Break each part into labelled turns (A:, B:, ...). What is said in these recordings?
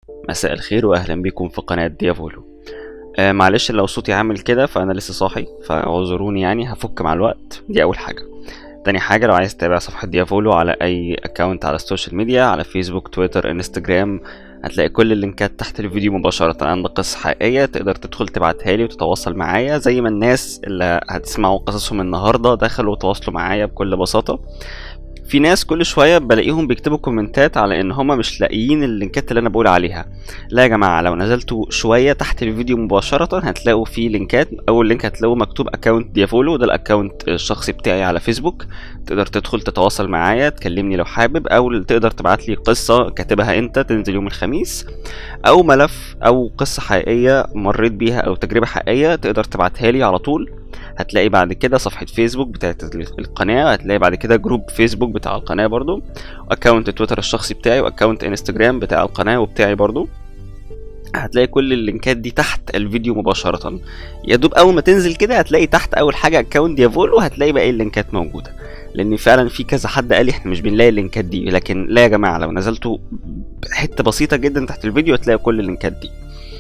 A: مساء الخير واهلا بكم في قناة ديافولو آه معلش لو صوتي عامل كده فانا لسه صاحي فاعذروني يعني هفك مع الوقت دي اول حاجة تاني حاجة لو عايز تتابع صفحة ديافولو على اي اكونت على السوشيال ميديا على فيسبوك تويتر انستجرام هتلاقي كل اللينكات تحت الفيديو مباشرة عندك قصة حقيقية تقدر تدخل تبعتها لي وتتواصل معايا زي ما الناس اللي هتسمعوا قصصهم النهاردة دخلوا وتواصلوا معايا بكل بساطة في ناس كل شويه بلاقيهم بيكتبوا كومنتات على ان هما مش لاقيين اللينكات اللي انا بقول عليها لا يا جماعه لو نزلتوا شويه تحت الفيديو مباشره هتلاقوا في لينكات اول لينك هتلاقوا مكتوب اكونت ديافولو ده الاكونت الشخصي بتاعي على فيسبوك تقدر تدخل تتواصل معايا تكلمني لو حابب او تقدر تبعت لي قصه كاتبها انت تنزل يوم الخميس او ملف او قصه حقيقيه مريت بيها او تجربه حقيقيه تقدر تبعتها لي على طول هتلاقي بعد كده صفحة فيسبوك بتاعت القناة هتلاقي بعد كده جروب فيسبوك بتاع القناة برضو واكونت تويتر الشخصي بتاعي واكونت انستجرام بتاع القناة وبتاعي برضو هتلاقي كل اللينكات دي تحت الفيديو مباشرة يا دوب اول ما تنزل كده هتلاقي تحت اول حاجة اكونت ديافولو هتلاقي باقي اللينكات موجودة لان فعلا في كذا حد قال لي احنا مش بنلاقي اللينكات دي لكن لا يا جماعة لو نزلتوا حتة بسيطة جدا تحت الفيديو هتلاقي كل اللينكات دي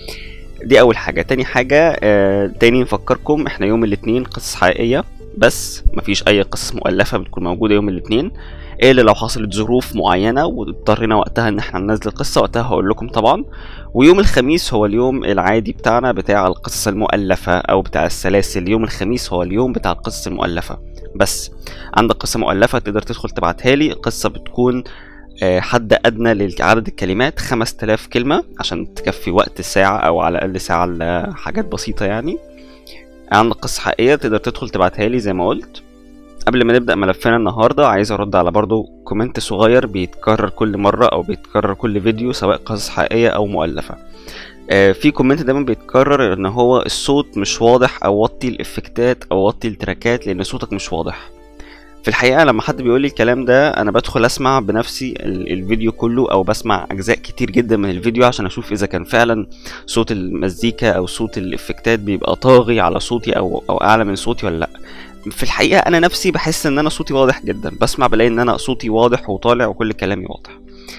A: دي اول حاجه تاني حاجه آه تاني نفكركم احنا يوم الاثنين قصص حقيقيه بس مفيش اي قصص مؤلفه بتكون موجوده يوم الاثنين الا لو حصلت ظروف معينه واضطرينا وقتها ان احنا ننزل القصه وقتها هقول لكم طبعا ويوم الخميس هو اليوم العادي بتاعنا بتاع القصص المؤلفه او بتاع السلاسل يوم الخميس هو اليوم بتاع القصص المؤلفه بس عندك قصه مؤلفه تقدر تدخل تبعتها لي قصه بتكون حد ادنى لعدد الكلمات 5000 كلمه عشان تكفي وقت ساعه او على الاقل ساعه لحاجات بسيطه يعني عندك قصه حقيقيه تقدر تدخل تبعتها لي زي ما قلت قبل ما نبدا ملفنا النهارده عايز ارد على برضو كومنت صغير بيتكرر كل مره او بيتكرر كل فيديو سواء قصص حقيقيه او مؤلفه آه في كومنت دايما بيتكرر ان هو الصوت مش واضح او وطي الافكتات او وطي التراكات لان صوتك مش واضح في الحقيقه لما حد بيقول لي الكلام ده انا بدخل اسمع بنفسي الفيديو كله او بسمع اجزاء كتير جدا من الفيديو عشان اشوف اذا كان فعلا صوت المزيكا او صوت الافكتات بيبقى طاغي على صوتي او او اعلى من صوتي ولا لا في الحقيقه انا نفسي بحس ان انا صوتي واضح جدا بسمع بلاقي ان انا صوتي واضح وطالع وكل كلامي واضح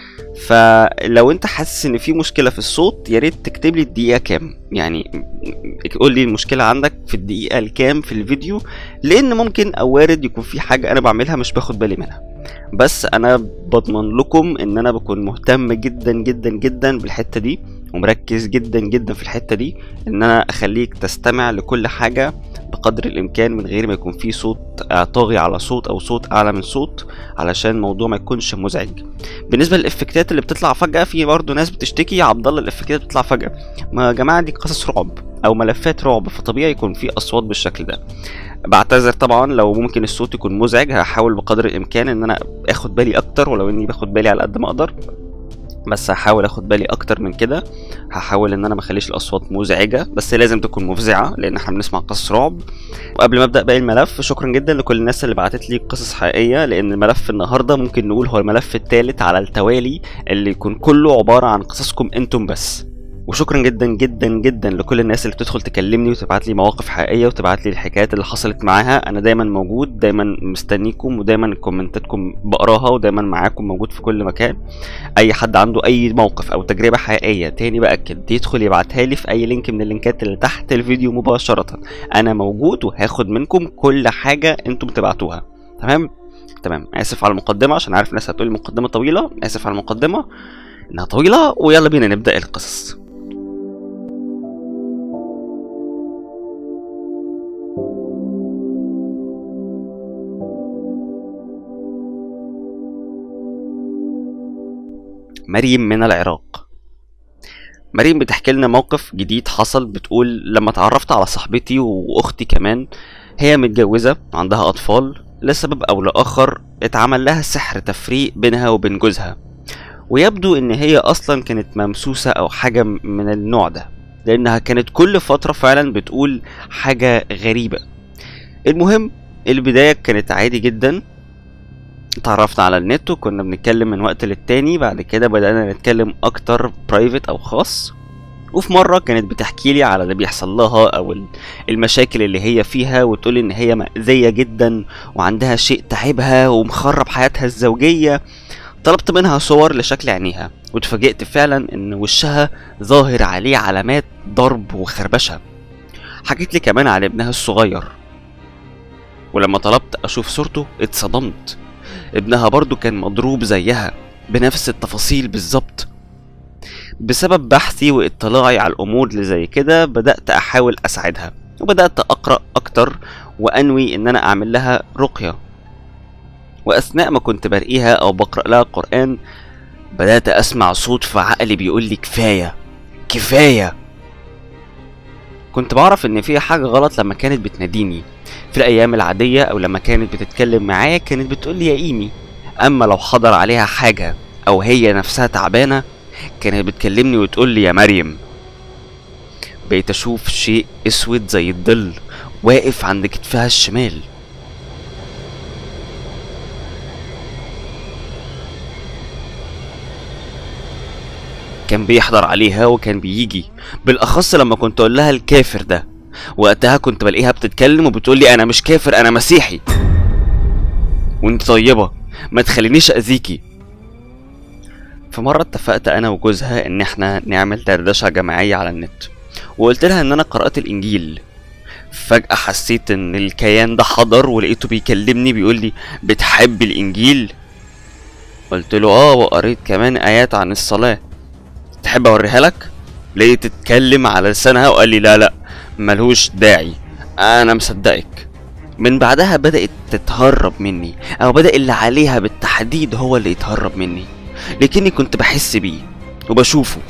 A: فلو انت حاسس ان في مشكله في الصوت يا ريت تكتب لي الدقيقه كام يعني قول لي المشكله عندك في الدقيقه الكام في الفيديو لان ممكن او وارد يكون في حاجه انا بعملها مش باخد بالي منها بس انا بضمن لكم ان انا بكون مهتم جدا جدا جدا بالحته دي ومركز جدا جدا في الحته دي ان انا اخليك تستمع لكل حاجه بقدر الامكان من غير ما يكون في صوت طاغي على صوت او صوت اعلى من صوت علشان الموضوع ما يكونش مزعج بالنسبه للافكتات اللي بتطلع فجاه في برضه ناس بتشتكي يا عبد الله الافكتات بتطلع فجاه ما يا جماعه دي قصص رعب او ملفات رعب فطبيعي يكون في اصوات بالشكل ده بعتذر طبعا لو ممكن الصوت يكون مزعج هحاول بقدر الامكان ان انا اخد بالي اكتر ولو اني باخد بالي على قد ما اقدر بس هحاول اخد بالي اكتر من كده هحاول ان انا ما اخليش الاصوات مزعجه بس لازم تكون مفزعه لان احنا بنسمع قصص رعب وقبل ما ابدا باقي الملف شكرا جدا لكل الناس اللي بعتت لي قصص حقيقيه لان ملف النهارده ممكن نقول هو الملف الثالث على التوالي اللي يكون كله عباره عن قصصكم انتم بس وشكرا جدا جدا جدا لكل الناس اللي بتدخل تكلمني وتبعت لي مواقف حقيقيه وتبعت لي الحكايات اللي حصلت معاها انا دايما موجود دايما مستنيكم ودايما كومنتاتكم بقراها ودايما معاكم موجود في كل مكان اي حد عنده اي موقف او تجربه حقيقيه تاني باكد يدخل يبعتها لي في اي لينك من اللينكات اللي تحت الفيديو مباشره انا موجود وهاخد منكم كل حاجه انتم تبعتوها تمام تمام اسف على المقدمه عشان عارف ناس هتقول المقدمه طويله اسف على المقدمه انها طويله ويلا بينا نبدا القصص مريم من العراق مريم بتحكي لنا موقف جديد حصل بتقول لما اتعرفت على صاحبتي واختي كمان هي متجوزة عندها أطفال لسبب أو لآخر اتعمل لها سحر تفريق بينها وبين جوزها ويبدو إن هي أصلا كانت ممسوسة أو حاجة من النوع ده لأنها كانت كل فترة فعلا بتقول حاجة غريبة المهم البداية كانت عادي جدا اتعرفنا على النت وكنا بنتكلم من وقت للتاني بعد كده بدأنا نتكلم أكتر برايفت أو خاص وفي مرة كانت بتحكي لي على اللي بيحصل لها أو المشاكل اللي هي فيها وتقول إن هي مأذية جدا وعندها شيء تعبها ومخرب حياتها الزوجية طلبت منها صور لشكل عينيها واتفاجئت فعلا ان وشها ظاهر عليه علامات ضرب وخربشه حكيت لي كمان على ابنها الصغير ولما طلبت اشوف صورته اتصدمت ابنها برضو كان مضروب زيها بنفس التفاصيل بالظبط بسبب بحثي واطلاعي على الامور اللي زي كده بدات احاول اساعدها وبدات اقرا اكتر وانوي ان انا اعمل لها رقيه واثناء ما كنت برقيها او بقرا لها القران بدات اسمع صوت في عقلي بيقول لي كفايه كفايه كنت بعرف ان في حاجه غلط لما كانت بتناديني في الايام العاديه او لما كانت بتتكلم معايا كانت بتقول لي يا ايمي اما لو حضر عليها حاجه او هي نفسها تعبانه كانت بتكلمني وتقول لي يا مريم بقيت اشوف شيء اسود زي الظل واقف عند كتفها الشمال كان بيحضر عليها وكان بيجي بالاخص لما كنت اقول لها الكافر ده وقتها كنت بلاقيها بتتكلم وبتقول لي انا مش كافر انا مسيحي وانت طيبه ما تخلينيش اذيكي في مرة اتفقت أنا وجوزها إن إحنا نعمل دردشة جماعية على النت وقلت لها إن أنا قرأت الإنجيل فجأة حسيت إن الكيان ده حضر ولقيته بيكلمني بيقول لي بتحب الإنجيل قلت له آه وقريت كمان آيات عن الصلاة تحب أوريها لك لقيت تتكلم على لسانها وقال لي لا لا ملهوش داعي أنا مصدقك من بعدها بدأت تتهرب مني أو بدأ اللي عليها بالتحديد هو اللي يتهرب مني لكني كنت بحس بيه وبشوفه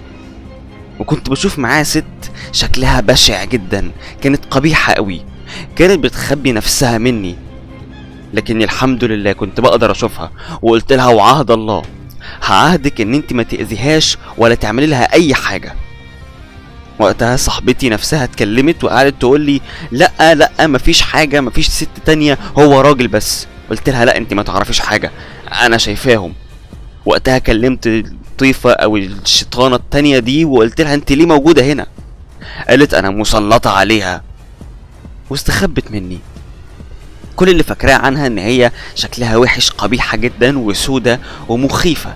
A: وكنت بشوف معاه ست شكلها بشع جدا كانت قبيحة قوي كانت بتخبي نفسها مني لكني الحمد لله كنت بقدر اشوفها وقلت لها وعهد الله هعهدك ان انت ما تأذيهاش ولا تعملي لها اي حاجة وقتها صاحبتي نفسها اتكلمت وقعدت تقول لي لا لا مفيش حاجة مفيش ست تانية هو راجل بس قلت لها لا انت ما تعرفيش حاجة انا شايفاهم وقتها كلمت الطيفة او الشيطانة التانية دي وقلت لها انت ليه موجودة هنا قالت انا مسلطة عليها واستخبت مني كل اللي فاكراه عنها ان هي شكلها وحش قبيحة جدا وسودة ومخيفة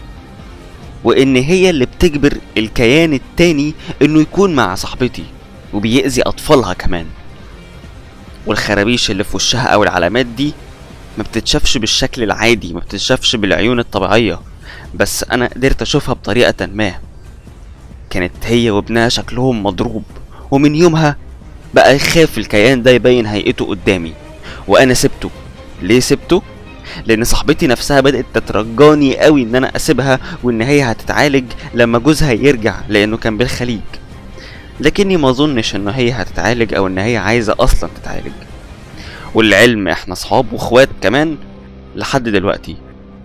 A: وان هي اللي بتجبر الكيان التاني انه يكون مع صاحبتي وبيأذي اطفالها كمان والخرابيش اللي في وشها او العلامات دي ما بتتشافش بالشكل العادي ما بتتشافش بالعيون الطبيعية بس انا قدرت اشوفها بطريقة ما كانت هي وابنها شكلهم مضروب ومن يومها بقى يخاف الكيان ده يبين هيئته قدامي وانا سبته ليه سبته لان صاحبتي نفسها بدات تترجاني قوي ان انا اسيبها وان هي هتتعالج لما جوزها يرجع لانه كان بالخليج لكني ما اظنش ان هي هتتعالج او ان هي عايزه اصلا تتعالج والعلم احنا صحاب واخوات كمان لحد دلوقتي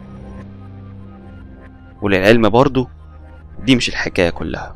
A: وللعلم برضو دي مش الحكايه كلها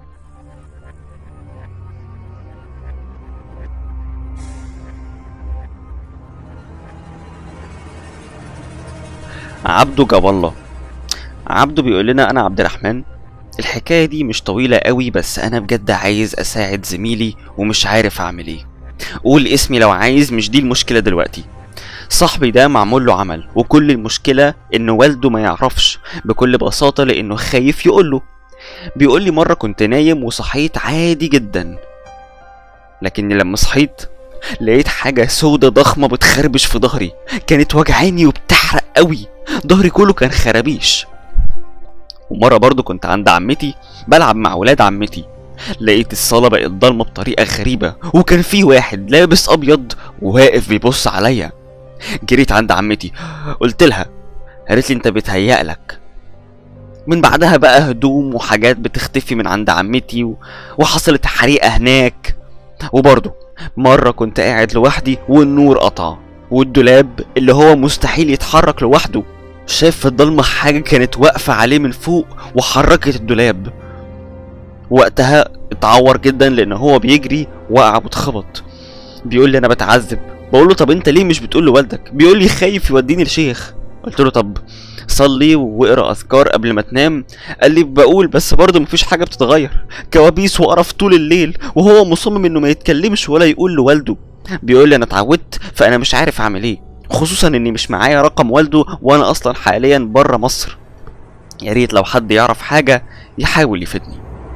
A: عبده جاب الله عبده بيقول لنا انا عبد الرحمن الحكايه دي مش طويله قوي بس انا بجد عايز اساعد زميلي ومش عارف اعمل ايه قول اسمي لو عايز مش دي المشكله دلوقتي صاحبي ده معمول له عمل وكل المشكله ان والده ما يعرفش بكل بساطه لانه خايف يقول له بيقول لي مره كنت نايم وصحيت عادي جدا لكني لما صحيت لقيت حاجة سودة ضخمة بتخربش في ظهري كانت وجعاني وبتحرق قوي ظهري كله كان خرابيش ومرة برضو كنت عند عمتي بلعب مع ولاد عمتي لقيت الصالة بقت ضلمة بطريقة غريبة وكان في واحد لابس أبيض وواقف بيبص عليا جريت عند عمتي قلت لها قالت لي انت بتهيألك من بعدها بقى هدوم وحاجات بتختفي من عند عمتي و... وحصلت حريقة هناك وبرضه مرة كنت قاعد لوحدي والنور قطع والدولاب اللي هو مستحيل يتحرك لوحده شاف في الضلمة حاجة كانت واقفة عليه من فوق وحركت الدولاب وقتها اتعور جدا لان هو بيجري وقع واتخبط بيقول لي انا بتعذب بقول له طب انت ليه مش بتقول لوالدك بيقول لي خايف يوديني لشيخ قلت له طب صلي واقرا اذكار قبل ما تنام قال لي بقول بس برضه مفيش حاجه بتتغير كوابيس وقرف طول الليل وهو مصمم انه ما يتكلمش ولا يقول لوالده بيقول لي انا اتعودت فانا مش عارف اعمل ايه خصوصا اني مش معايا رقم والده وانا اصلا حاليا بره مصر يا ريت لو حد يعرف حاجة يحاول يفيدني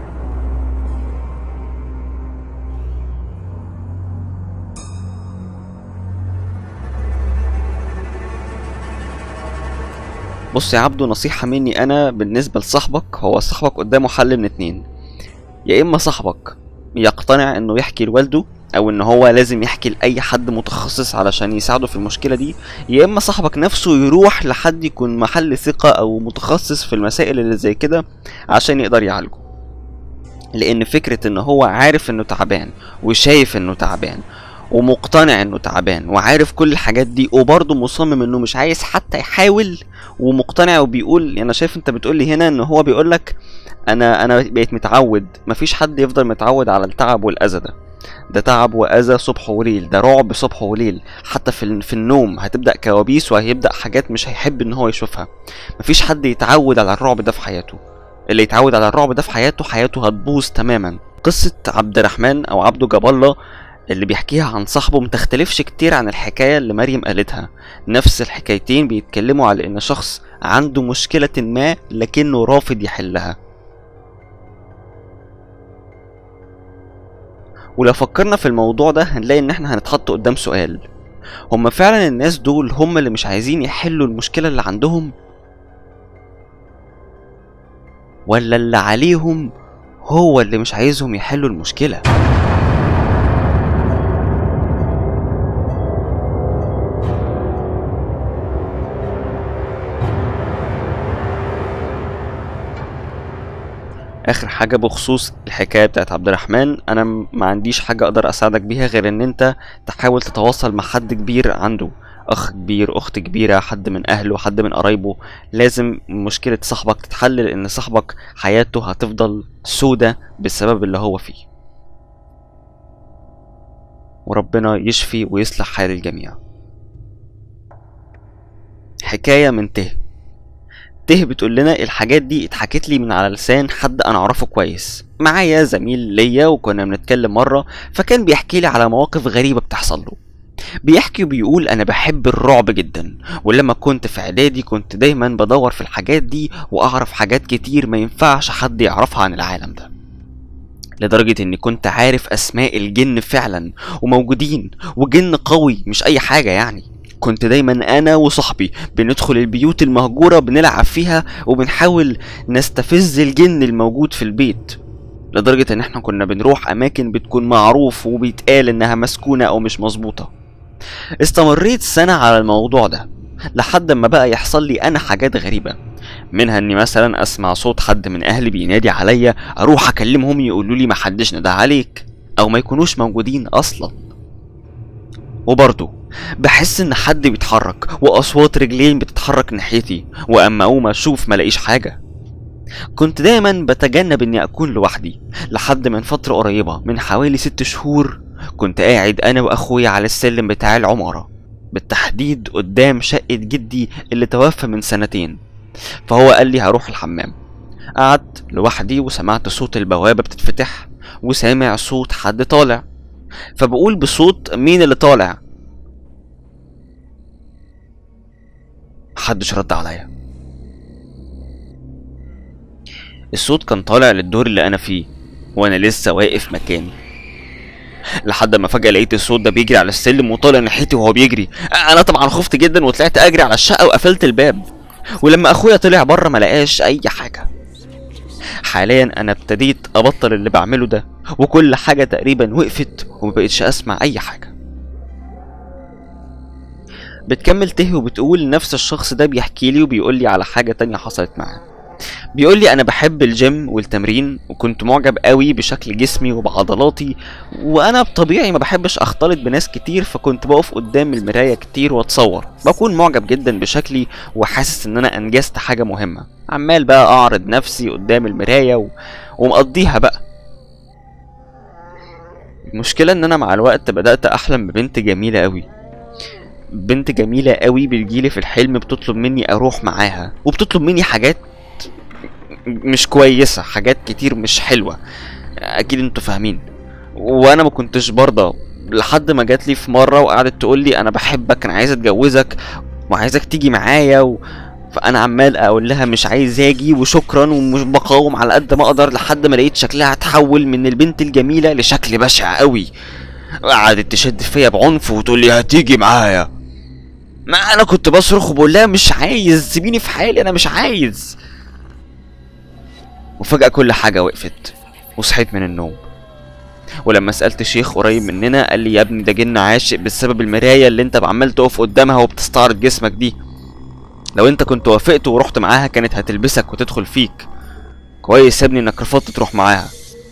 A: بص يا عبدو نصيحة مني أنا بالنسبة لصاحبك هو صاحبك قدامه حل من اتنين يا إما صاحبك يقتنع إنه يحكي لوالده أو إن هو لازم يحكي لأي حد متخصص علشان يساعده في المشكلة دي يا إما صاحبك نفسه يروح لحد يكون محل ثقة أو متخصص في المسائل اللي زي كده عشان يقدر يعالجه لأن فكرة إن هو عارف إنه تعبان وشايف إنه تعبان ومقتنع انه تعبان وعارف كل الحاجات دي وبرضه مصمم انه مش عايز حتى يحاول ومقتنع وبيقول انا شايف انت بتقول لي هنا ان هو بيقول لك انا انا بقيت متعود مفيش حد يفضل متعود على التعب والاذى ده ده تعب واذى صبح وليل ده رعب صبح وليل حتى في في النوم هتبدا كوابيس وهيبدا حاجات مش هيحب ان هو يشوفها مفيش حد يتعود على الرعب ده في حياته اللي يتعود على الرعب ده في حياته حياته هتبوظ تماما قصة عبد الرحمن أو عبده جاب الله اللي بيحكيها عن صاحبه متختلفش كتير عن الحكاية اللي مريم قالتها نفس الحكايتين بيتكلموا على ان شخص عنده مشكلة ما لكنه رافض يحلها ولو فكرنا في الموضوع ده هنلاقي ان احنا هنتحط قدام سؤال هما فعلا الناس دول هم اللي مش عايزين يحلوا المشكلة اللي عندهم ولا اللي عليهم هو اللي مش عايزهم يحلوا المشكله اخر حاجة بخصوص الحكاية بتاعت عبد الرحمن انا ما عنديش حاجة اقدر اساعدك بيها غير ان انت تحاول تتواصل مع حد كبير عنده اخ كبير اخت كبيرة حد من اهله حد من قرايبه لازم مشكلة صاحبك تتحل لان صاحبك حياته هتفضل سودة بسبب اللي هو فيه وربنا يشفي ويصلح حال الجميع حكاية من ته ته بتقول لنا الحاجات دي اتحكت لي من على لسان حد انا اعرفه كويس معايا زميل ليا وكنا بنتكلم مره فكان بيحكي لي على مواقف غريبه بتحصل له بيحكي وبيقول انا بحب الرعب جدا ولما كنت في اعدادي كنت دايما بدور في الحاجات دي واعرف حاجات كتير ما ينفعش حد يعرفها عن العالم ده لدرجة اني كنت عارف اسماء الجن فعلا وموجودين وجن قوي مش اي حاجة يعني كنت دايما انا وصاحبي بندخل البيوت المهجورة بنلعب فيها وبنحاول نستفز الجن الموجود في البيت لدرجة ان احنا كنا بنروح اماكن بتكون معروف وبيتقال انها مسكونة او مش مظبوطة استمريت سنة على الموضوع ده لحد ما بقى يحصل لي انا حاجات غريبة منها اني مثلا اسمع صوت حد من اهلي بينادي عليا اروح اكلمهم يقولوا لي محدش نده عليك او ما يكونوش موجودين اصلا وبرضه بحس ان حد بيتحرك واصوات رجلين بتتحرك ناحيتي واما اقوم اشوف ملاقيش حاجه كنت دايما بتجنب اني اكون لوحدي لحد من فترة قريبة من حوالي ست شهور كنت قاعد انا واخويا على السلم بتاع العمارة بالتحديد قدام شقة جدي اللي توفى من سنتين فهو قال لي هروح الحمام قعدت لوحدي وسمعت صوت البوابة بتتفتح وسامع صوت حد طالع فبقول بصوت مين اللي طالع محدش رد عليا الصوت كان طالع للدور اللي انا فيه وانا لسه واقف مكاني لحد ما فجاه لقيت الصوت ده بيجري على السلم وطالع ناحيتي وهو بيجري انا طبعا خفت جدا وطلعت اجري على الشقه وقفلت الباب ولما اخويا طلع بره ما لقاش اي حاجه حاليا انا ابتديت ابطل اللي بعمله ده وكل حاجه تقريبا وقفت ومبقتش اسمع اي حاجه بتكمل تهي وبتقول نفس الشخص ده بيحكي لي وبيقول لي على حاجه تانية حصلت معاه بيقول لي انا بحب الجيم والتمرين وكنت معجب قوي بشكل جسمي وبعضلاتي وانا بطبيعي ما بحبش اختلط بناس كتير فكنت بقف قدام المرايه كتير واتصور بكون معجب جدا بشكلي وحاسس ان انا انجزت حاجه مهمه عمال بقى اعرض نفسي قدام المرايه و... ومقضيها بقى المشكله ان انا مع الوقت بدات احلم ببنت جميله قوي بنت جميله قوي بتجيلي في الحلم بتطلب مني اروح معاها وبتطلب مني حاجات مش كويسه حاجات كتير مش حلوه اكيد انتوا فاهمين وانا ما كنتش برضى لحد ما جات لي في مره وقعدت تقول لي انا بحبك انا عايز اتجوزك وعايزك تيجي معايا و... فانا عمال اقول لها مش عايز اجي وشكرا ومش بقاوم على قد ما اقدر لحد ما لقيت شكلها اتحول من البنت الجميله لشكل بشع قوي قعدت تشد فيا بعنف وتقول لي هتيجي معايا ما انا كنت بصرخ وبقول لها مش عايز سيبيني في حالي انا مش عايز وفجأة كل حاجة وقفت وصحيت من النوم ولما سألت شيخ قريب مننا قال لي يا ابني ده جن عاشق بسبب المراية اللي انت عمال تقف قدامها وبتستعرض جسمك دي لو انت كنت وافقت ورحت معاها كانت هتلبسك وتدخل فيك كويس يا ابني انك رفضت تروح معاها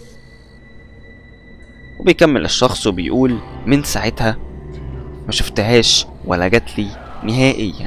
A: وبيكمل الشخص وبيقول من ساعتها ما شفتهاش ولا جات لي نهائيا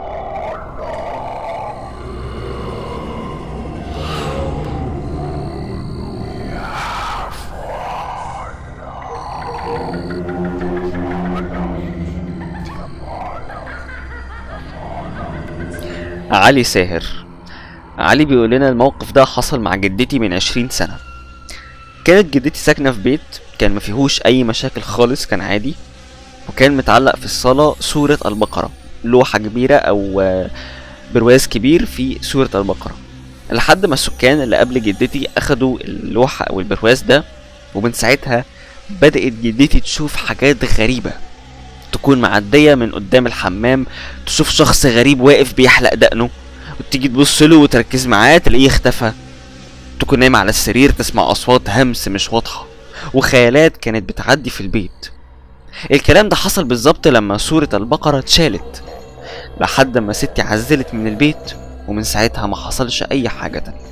A: علي ساهر علي بيقول لنا الموقف ده حصل مع جدتي من عشرين سنة كانت جدتي ساكنة في بيت كان ما فيهوش أي مشاكل خالص كان عادي وكان متعلق في الصالة سورة البقرة لوحة كبيرة أو آه، برواز كبير في سورة البقرة لحد ما السكان اللي قبل جدتي أخدوا اللوحة أو البرواز ده ومن ساعتها بدأت جدتي تشوف حاجات غريبة تكون معدية من قدام الحمام تشوف شخص غريب واقف بيحلق دقنه وتيجي تبص له وتركز معاه تلاقيه اختفى تكون نايم على السرير تسمع أصوات همس مش واضحة وخيالات كانت بتعدي في البيت الكلام ده حصل بالظبط لما سورة البقرة اتشالت لحد ما ستي عزلت من البيت ومن ساعتها ما حصلش أي حاجة تانية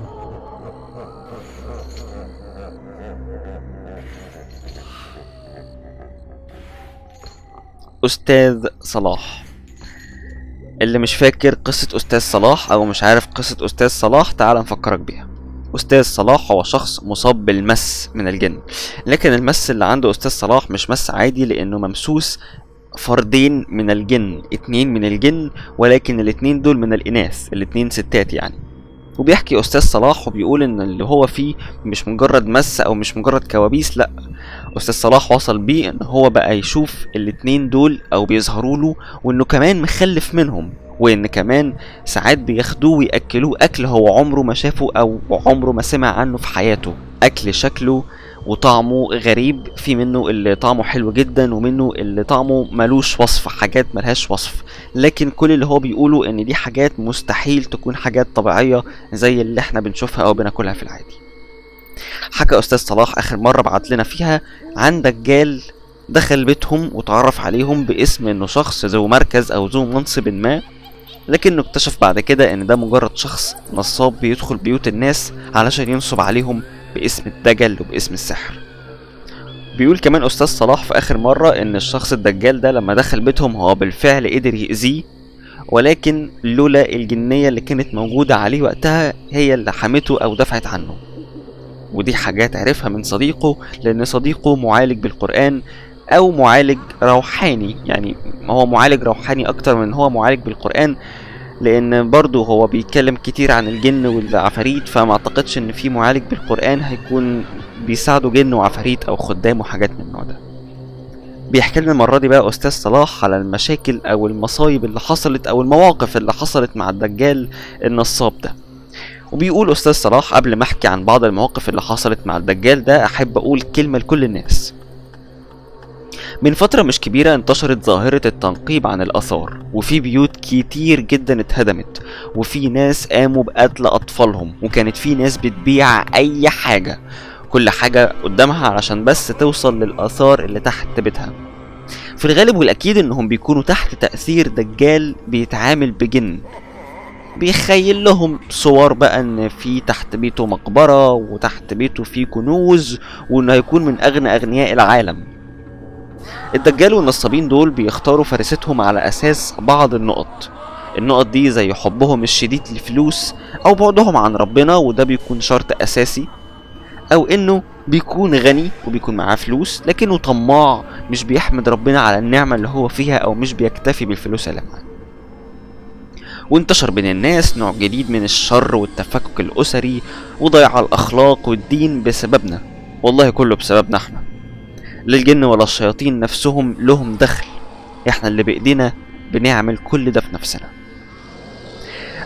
A: أستاذ صلاح اللي مش فاكر قصة أستاذ صلاح أو مش عارف قصة أستاذ صلاح تعال نفكرك بيها أستاذ صلاح هو شخص مصاب بالمس من الجن لكن المس اللي عنده أستاذ صلاح مش مس عادي لأنه ممسوس فردين من الجن اتنين من الجن ولكن الاتنين دول من الإناث الاتنين ستات يعني وبيحكي أستاذ صلاح وبيقول إن اللي هو فيه مش مجرد مس أو مش مجرد كوابيس لأ أستاذ صلاح وصل بيه إن هو بقى يشوف الاتنين دول أو بيظهروا له وإنه كمان مخلف منهم وإن كمان ساعات بياخدوه ويأكلوه أكل هو عمره ما شافه أو عمره ما سمع عنه في حياته أكل شكله وطعمه غريب في منه اللي طعمه حلو جدا ومنه اللي طعمه ملوش وصف حاجات ملهاش وصف لكن كل اللي هو بيقوله ان دي حاجات مستحيل تكون حاجات طبيعية زي اللي احنا بنشوفها او بناكلها في العادي حكى استاذ صلاح اخر مرة بعت لنا فيها عن دجال دخل بيتهم وتعرف عليهم باسم انه شخص ذو مركز او ذو منصب ما لكنه اكتشف بعد كده ان ده مجرد شخص نصاب بيدخل بيوت الناس علشان ينصب عليهم باسم الدجل وباسم السحر بيقول كمان استاذ صلاح في اخر مرة ان الشخص الدجال ده لما دخل بيتهم هو بالفعل قدر يأذيه ولكن لولا الجنية اللي كانت موجودة عليه وقتها هي اللي حمته او دفعت عنه ودي حاجات عرفها من صديقه لان صديقه معالج بالقرآن او معالج روحاني يعني هو معالج روحاني اكتر من هو معالج بالقرآن لان برضه هو بيتكلم كتير عن الجن والعفاريت فما اعتقدش ان في معالج بالقرآن هيكون بيساعده جن وعفاريت او خدام وحاجات من النوع ده بيحكي لنا المرة دي بقى أستاذ صلاح على المشاكل أو المصايب اللي حصلت أو المواقف اللي حصلت مع الدجال النصاب ده وبيقول أستاذ صلاح قبل ما أحكي عن بعض المواقف اللي حصلت مع الدجال ده أحب أقول كلمة لكل الناس من فترة مش كبيرة انتشرت ظاهرة التنقيب عن الآثار وفي بيوت كتير جدا اتهدمت وفي ناس قاموا بقتل أطفالهم وكانت في ناس بتبيع أي حاجة كل حاجة قدامها علشان بس توصل للآثار اللي تحت بيتها في الغالب والأكيد إنهم بيكونوا تحت تأثير دجال بيتعامل بجن بيخيل لهم صور بقى ان في تحت بيته مقبرة وتحت بيته في كنوز وانه هيكون من اغنى اغنياء العالم الدجال والنصابين دول بيختاروا فارستهم على اساس بعض النقط النقط دي زي حبهم الشديد للفلوس او بعدهم عن ربنا وده بيكون شرط اساسي او انه بيكون غني وبيكون معاه فلوس لكنه طماع مش بيحمد ربنا على النعمة اللي هو فيها او مش بيكتفي بالفلوس اللي معاه وانتشر بين الناس نوع جديد من الشر والتفكك الأسري وضياع الأخلاق والدين بسببنا والله كله بسببنا احنا لا الجن ولا الشياطين نفسهم لهم دخل احنا اللي بإيدينا بنعمل كل ده في نفسنا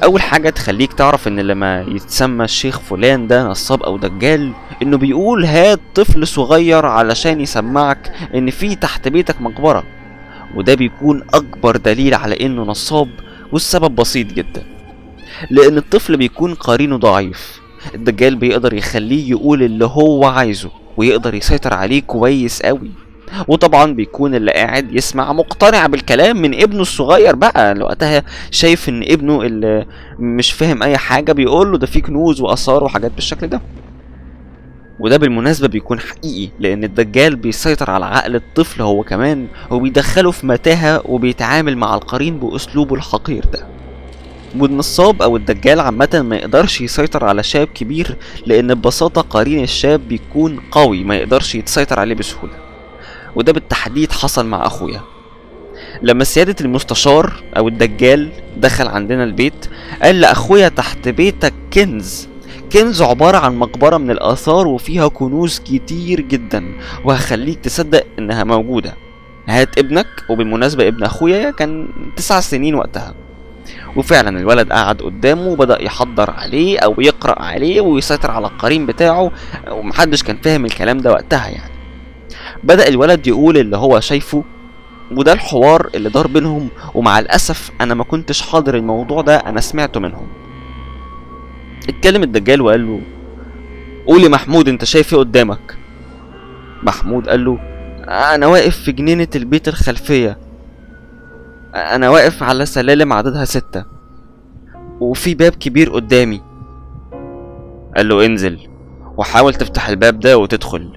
A: اول حاجه تخليك تعرف ان لما يتسمى الشيخ فلان ده نصاب او دجال انه بيقول هات طفل صغير علشان يسمعك ان في تحت بيتك مقبره وده بيكون اكبر دليل على انه نصاب والسبب بسيط جدا لان الطفل بيكون قرينه ضعيف الدجال بيقدر يخليه يقول اللي هو عايزه ويقدر يسيطر عليه كويس قوي وطبعا بيكون اللي قاعد يسمع مقتنع بالكلام من ابنه الصغير بقى وقتها شايف ان ابنه اللي مش فاهم اي حاجه بيقول له ده في كنوز واثار وحاجات بالشكل ده وده بالمناسبة بيكون حقيقي لأن الدجال بيسيطر على عقل الطفل هو كمان وبيدخله في متاهة وبيتعامل مع القرين بأسلوبه الحقير ده والنصاب أو الدجال عامة ما يقدرش يسيطر على شاب كبير لأن ببساطة قرين الشاب بيكون قوي ما يقدرش يتسيطر عليه بسهولة وده بالتحديد حصل مع أخويا لما سيادة المستشار أو الدجال دخل عندنا البيت قال لأخويا تحت بيتك كنز كنز عبارة عن مقبرة من الآثار وفيها كنوز كتير جدا وهخليك تصدق إنها موجودة هات ابنك وبالمناسبة ابن أخويا كان تسع سنين وقتها وفعلا الولد قعد قدامه وبدأ يحضر عليه أو يقرأ عليه ويسيطر على القرين بتاعه ومحدش كان فاهم الكلام ده وقتها يعني بدأ الولد يقول اللي هو شايفه وده الحوار اللي دار بينهم ومع الأسف أنا ما كنتش حاضر الموضوع ده أنا سمعته منهم اتكلم الدجال وقال له قول يا محمود انت شايف ايه قدامك محمود قال له انا واقف في جنينة البيت الخلفية انا واقف على سلالم عددها ستة وفي باب كبير قدامي قال له انزل وحاول تفتح الباب ده وتدخل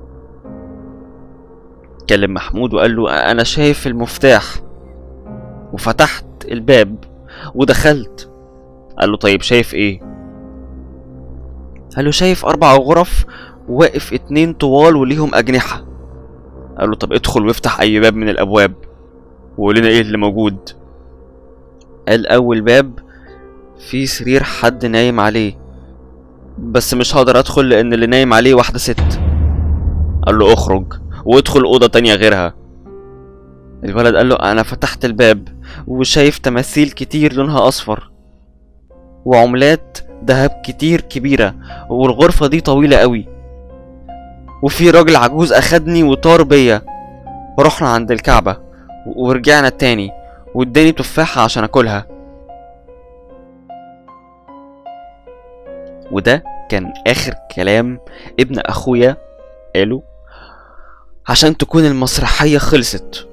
A: كلم محمود وقال له انا شايف المفتاح وفتحت الباب ودخلت قال له طيب شايف ايه قال له شايف اربع غرف واقف اتنين طوال وليهم اجنحة قال له طب ادخل وافتح اي باب من الابواب وقول لنا ايه اللي موجود قال اول باب في سرير حد نايم عليه بس مش هقدر ادخل لان اللي نايم عليه واحدة ست قال له اخرج وادخل اوضة تانية غيرها الولد قال له انا فتحت الباب وشايف تماثيل كتير لونها اصفر وعملات دهب كتير كبيرة والغرفة دي طويلة قوي وفي راجل عجوز أخدني وطار بيا ورحنا عند الكعبة ورجعنا تاني واداني تفاحة عشان أكلها وده كان آخر كلام ابن أخويا قاله عشان تكون المسرحية خلصت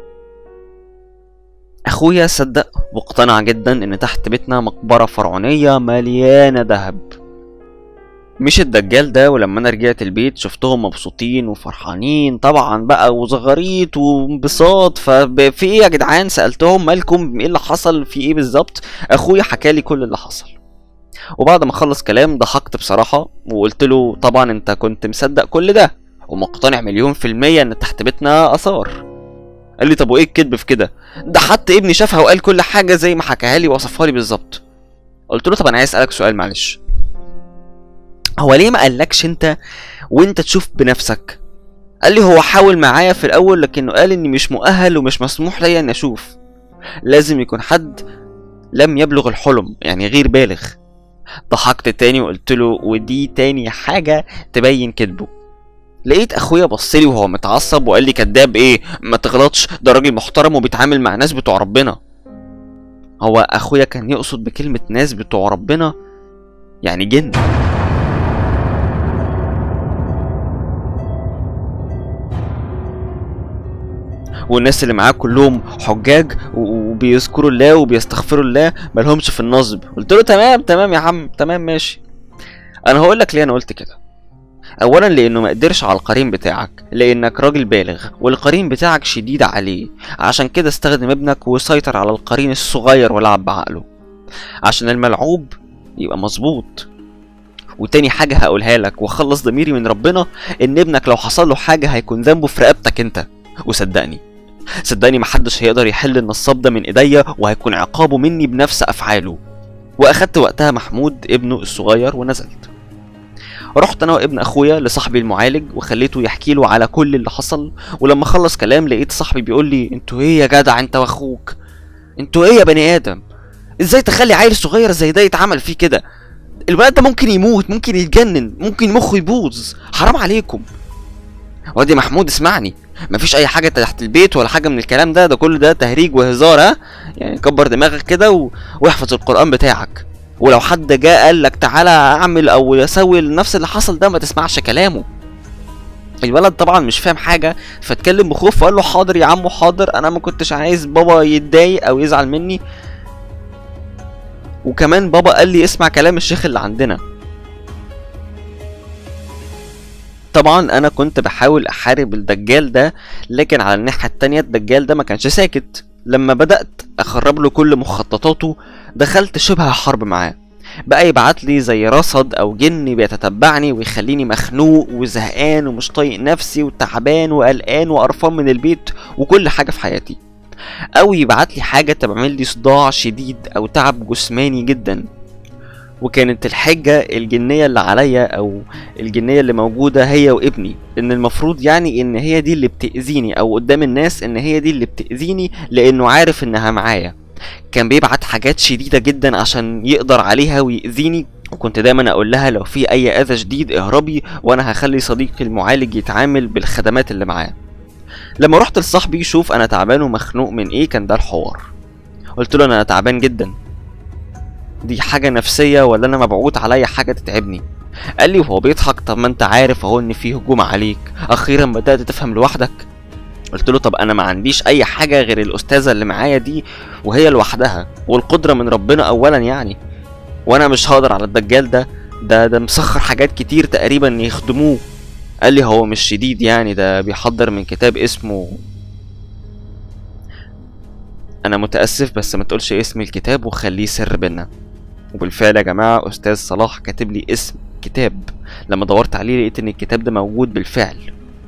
A: اخويا صدق واقتنع جدا ان تحت بيتنا مقبرة فرعونية مليانة ذهب مش الدجال ده ولما انا رجعت البيت شفتهم مبسوطين وفرحانين طبعا بقى وزغاريت وانبساط ففي ايه يا جدعان سالتهم مالكم ايه اللي حصل في ايه بالظبط اخويا حكالي كل اللي حصل وبعد ما خلص كلام ضحكت بصراحة وقلت له طبعا انت كنت مصدق كل ده ومقتنع مليون في المية ان تحت بيتنا اثار قال لي طب وايه الكذب في كده ده حتى ابني شافها وقال كل حاجه زي ما حكاها لي وصفها لي بالظبط قلت له طب انا عايز اسالك سؤال معلش هو ليه ما قالكش انت وانت تشوف بنفسك قال لي هو حاول معايا في الاول لكنه قال اني مش مؤهل ومش مسموح ليا اني اشوف لازم يكون حد لم يبلغ الحلم يعني غير بالغ ضحكت تاني وقلت له ودي تاني حاجه تبين كذبه لقيت اخويا بصلي وهو متعصب وقال لي كداب ايه ما تغلطش ده راجل محترم وبيتعامل مع ناس بتوع ربنا هو اخويا كان يقصد بكلمة ناس بتوع ربنا يعني جن والناس اللي معاه كلهم حجاج وبيذكروا الله وبيستغفروا الله مالهمش في النصب قلت له تمام تمام يا عم تمام ماشي انا هقول لك ليه انا قلت كده اولا لانه ما قدرش على القرين بتاعك لانك راجل بالغ والقرين بتاعك شديد عليه عشان كده استخدم ابنك وسيطر على القرين الصغير ولعب بعقله عشان الملعوب يبقى مظبوط وتاني حاجة هقولها لك وخلص ضميري من ربنا ان ابنك لو حصل له حاجة هيكون ذنبه في رقبتك انت وصدقني صدقني محدش هيقدر يحل النصاب ده من ايديا وهيكون عقابه مني بنفس افعاله واخدت وقتها محمود ابنه الصغير ونزلت رحت انا وابن اخويا لصاحبي المعالج وخليته يحكي له على كل اللي حصل ولما خلص كلام لقيت صاحبي بيقول لي انتوا ايه يا جدع انت واخوك انتوا ايه يا بني ادم ازاي تخلي عيل صغير زي ده يتعمل فيه كده الولد ده ممكن يموت ممكن يتجنن ممكن مخه يبوظ حرام عليكم وادي محمود اسمعني مفيش اي حاجه تحت البيت ولا حاجه من الكلام ده ده كل ده تهريج وهزار ها يعني كبر دماغك كده و... واحفظ القران بتاعك ولو حد جه قال لك تعالى اعمل او اسوي نفس اللي حصل ده ما تسمعش كلامه الولد طبعا مش فاهم حاجه فاتكلم بخوف وقال له حاضر يا عمو حاضر انا ما كنتش عايز بابا يتضايق او يزعل مني وكمان بابا قال لي اسمع كلام الشيخ اللي عندنا طبعا انا كنت بحاول احارب الدجال ده لكن على الناحيه التانية الدجال ده ما كانش ساكت لما بدات اخرب له كل مخططاته دخلت شبه حرب معاه بقى يبعت لي زي رصد او جن بيتتبعني ويخليني مخنوق وزهقان ومش طايق نفسي وتعبان وقلقان وقرفان من البيت وكل حاجه في حياتي او يبعت لي حاجه تعمل لي صداع شديد او تعب جسماني جدا وكانت الحجة الجنية اللي عليا أو الجنية اللي موجودة هي وابني إن المفروض يعني إن هي دي اللي بتأذيني أو قدام الناس إن هي دي اللي بتأذيني لأنه عارف إنها معايا كان بيبعت حاجات شديدة جدا عشان يقدر عليها ويأذيني وكنت دايما اقول لها لو في اي اذى شديد اهربي وانا هخلي صديقي المعالج يتعامل بالخدمات اللي معاه لما رحت لصاحبي شوف انا تعبان ومخنوق من ايه كان ده الحوار قلت له انا تعبان جدا دي حاجة نفسية ولا انا مبعوت عليا حاجة تتعبني قال لي وهو بيضحك طب ما انت عارف اهو ان في هجوم عليك اخيرا بدأت تفهم لوحدك قلت له طب انا ما عنديش اي حاجة غير الاستاذة اللي معايا دي وهي لوحدها والقدرة من ربنا اولا يعني وانا مش هقدر على الدجال ده ده ده مسخر حاجات كتير تقريبا يخدموه قال لي هو مش شديد يعني ده بيحضر من كتاب اسمه انا متاسف بس ما تقولش اسم الكتاب وخليه سر بينا وبالفعل يا جماعه استاذ صلاح كاتب لي اسم كتاب لما دورت عليه لقيت ان الكتاب ده موجود بالفعل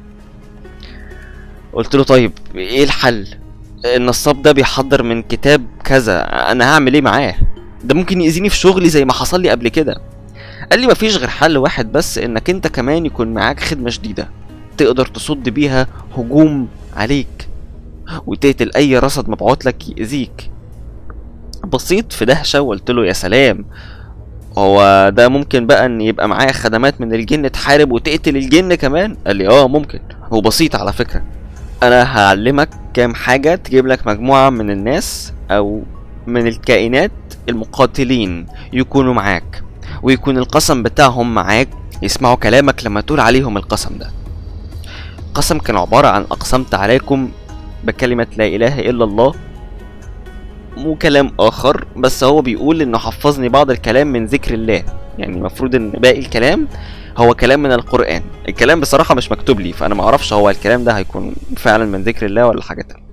A: قلت له طيب ايه الحل النصاب ده بيحضر من كتاب كذا انا هعمل ايه معاه ده ممكن يأذيني في شغلي زي ما حصل لي قبل كده قال لي مفيش غير حل واحد بس انك انت كمان يكون معاك خدمة شديدة تقدر تصد بيها هجوم عليك وتقتل اي رصد مبعوت لك يأذيك بصيت في دهشة وقلت له يا سلام هو ده ممكن بقى ان يبقى معايا خدمات من الجن تحارب وتقتل الجن كمان قال لي اه ممكن هو بسيط على فكرة انا هعلمك كام حاجة تجيب لك مجموعة من الناس او من الكائنات المقاتلين يكونوا معاك ويكون القسم بتاعهم معاك يسمعوا كلامك لما تقول عليهم القسم ده قسم كان عبارة عن أقسمت عليكم بكلمة لا إله إلا الله وكلام آخر بس هو بيقول إنه حفظني بعض الكلام من ذكر الله يعني المفروض إن باقي الكلام هو كلام من القرآن الكلام بصراحة مش مكتوب لي فأنا معرفش هو الكلام ده هيكون فعلا من ذكر الله ولا حاجة تانية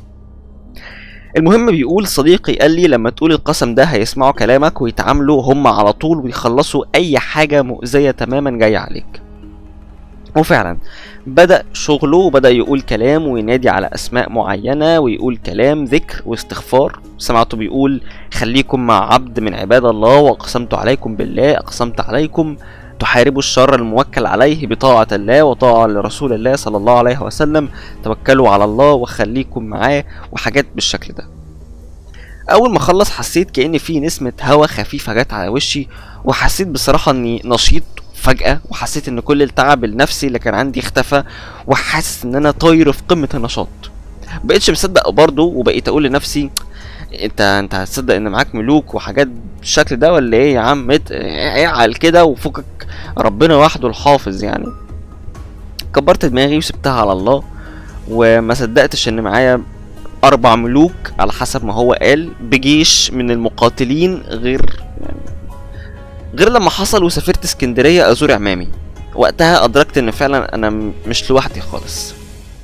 A: المهم بيقول صديقي قال لي لما تقول القسم ده هيسمعوا كلامك ويتعاملوا هم على طول ويخلصوا اي حاجة مؤذية تماما جاية عليك وفعلا بدأ شغله وبدأ يقول كلام وينادي على أسماء معينة ويقول كلام ذكر واستغفار سمعته بيقول خليكم مع عبد من عباد الله وأقسمت عليكم بالله أقسمت عليكم تحاربوا الشر الموكل عليه بطاعة الله وطاعة لرسول الله صلى الله عليه وسلم توكلوا على الله وخليكم معاه وحاجات بالشكل ده أول ما خلص حسيت كأن في نسمة هوا خفيفة جت على وشي وحسيت بصراحة إني نشيط فجأة وحسيت إن كل التعب النفسي اللي كان عندي اختفى وحاسس إن أنا طاير في قمة النشاط بقيتش مصدق برضه وبقيت أقول لنفسي انت انت هتصدق ان معاك ملوك وحاجات بالشكل ده ولا ايه يا عم ات- اعقل كده وفكك ربنا وحده الحافظ يعني كبرت دماغي وسبتها على الله وما صدقتش ان معايا اربع ملوك على حسب ما هو قال بجيش من المقاتلين غير يعني غير لما حصل وسافرت اسكندريه ازور عمامي وقتها ادركت ان فعلا انا م- مش لوحدي خالص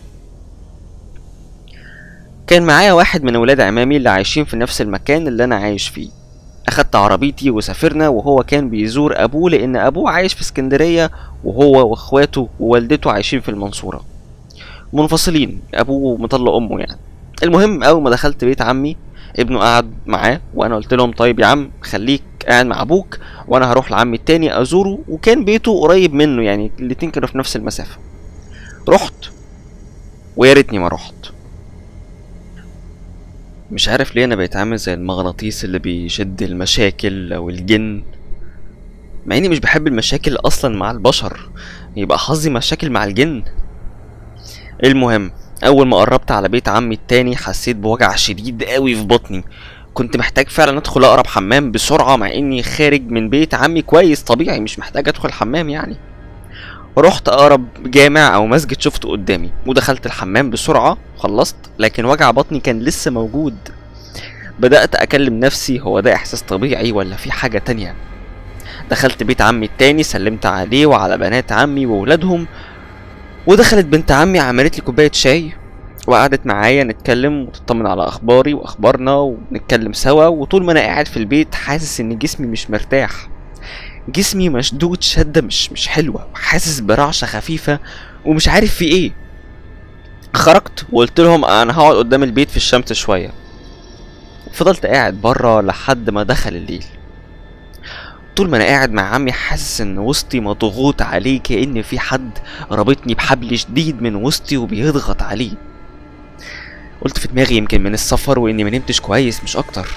A: كان معايا واحد من ولاد عمامي اللي عايشين في نفس المكان اللي انا عايش فيه اخدت عربيتي وسافرنا وهو كان بيزور ابوه لان ابوه عايش في اسكندريه وهو واخواته ووالدته عايشين في المنصوره منفصلين ابوه مطلق امه يعني المهم اول ما دخلت بيت عمي ابنه قعد معاه وانا قلت لهم طيب يا عم خليك قاعد مع ابوك وانا هروح لعمي التاني ازوره وكان بيته قريب منه يعني الاتنين كانوا في نفس المسافه رحت ويا ريتني ما رحت مش عارف ليه انا بقيت عامل زي المغناطيس اللي بيشد المشاكل او الجن مع اني مش بحب المشاكل اصلا مع البشر يبقى حظي مشاكل مع الجن المهم اول ما قربت على بيت عمي التاني حسيت بوجع شديد قوي في بطني كنت محتاج فعلا ادخل اقرب حمام بسرعه مع اني خارج من بيت عمي كويس طبيعي مش محتاج ادخل حمام يعني رحت اقرب جامع او مسجد شفته قدامي ودخلت الحمام بسرعه خلصت لكن وجع بطني كان لسه موجود بدات اكلم نفسي هو ده احساس طبيعي ولا في حاجه تانية دخلت بيت عمي التاني سلمت عليه وعلى بنات عمي وولادهم ودخلت بنت عمي عملت لي كوبايه شاي وقعدت معايا نتكلم وتطمن على اخباري واخبارنا ونتكلم سوا وطول ما انا قاعد في البيت حاسس ان جسمي مش مرتاح جسمي مشدود شدة مش مش حلوة وحاسس برعشة خفيفة ومش عارف في ايه خرجت وقلت لهم انا هقعد قدام البيت في الشمس شوية فضلت قاعد بره لحد ما دخل الليل طول ما انا قاعد مع عمي حاسس ان وسطي مضغوط عليه كأن في حد رابطني بحبل شديد من وسطي وبيضغط عليه قلت في دماغي يمكن من السفر واني ما نمتش كويس مش اكتر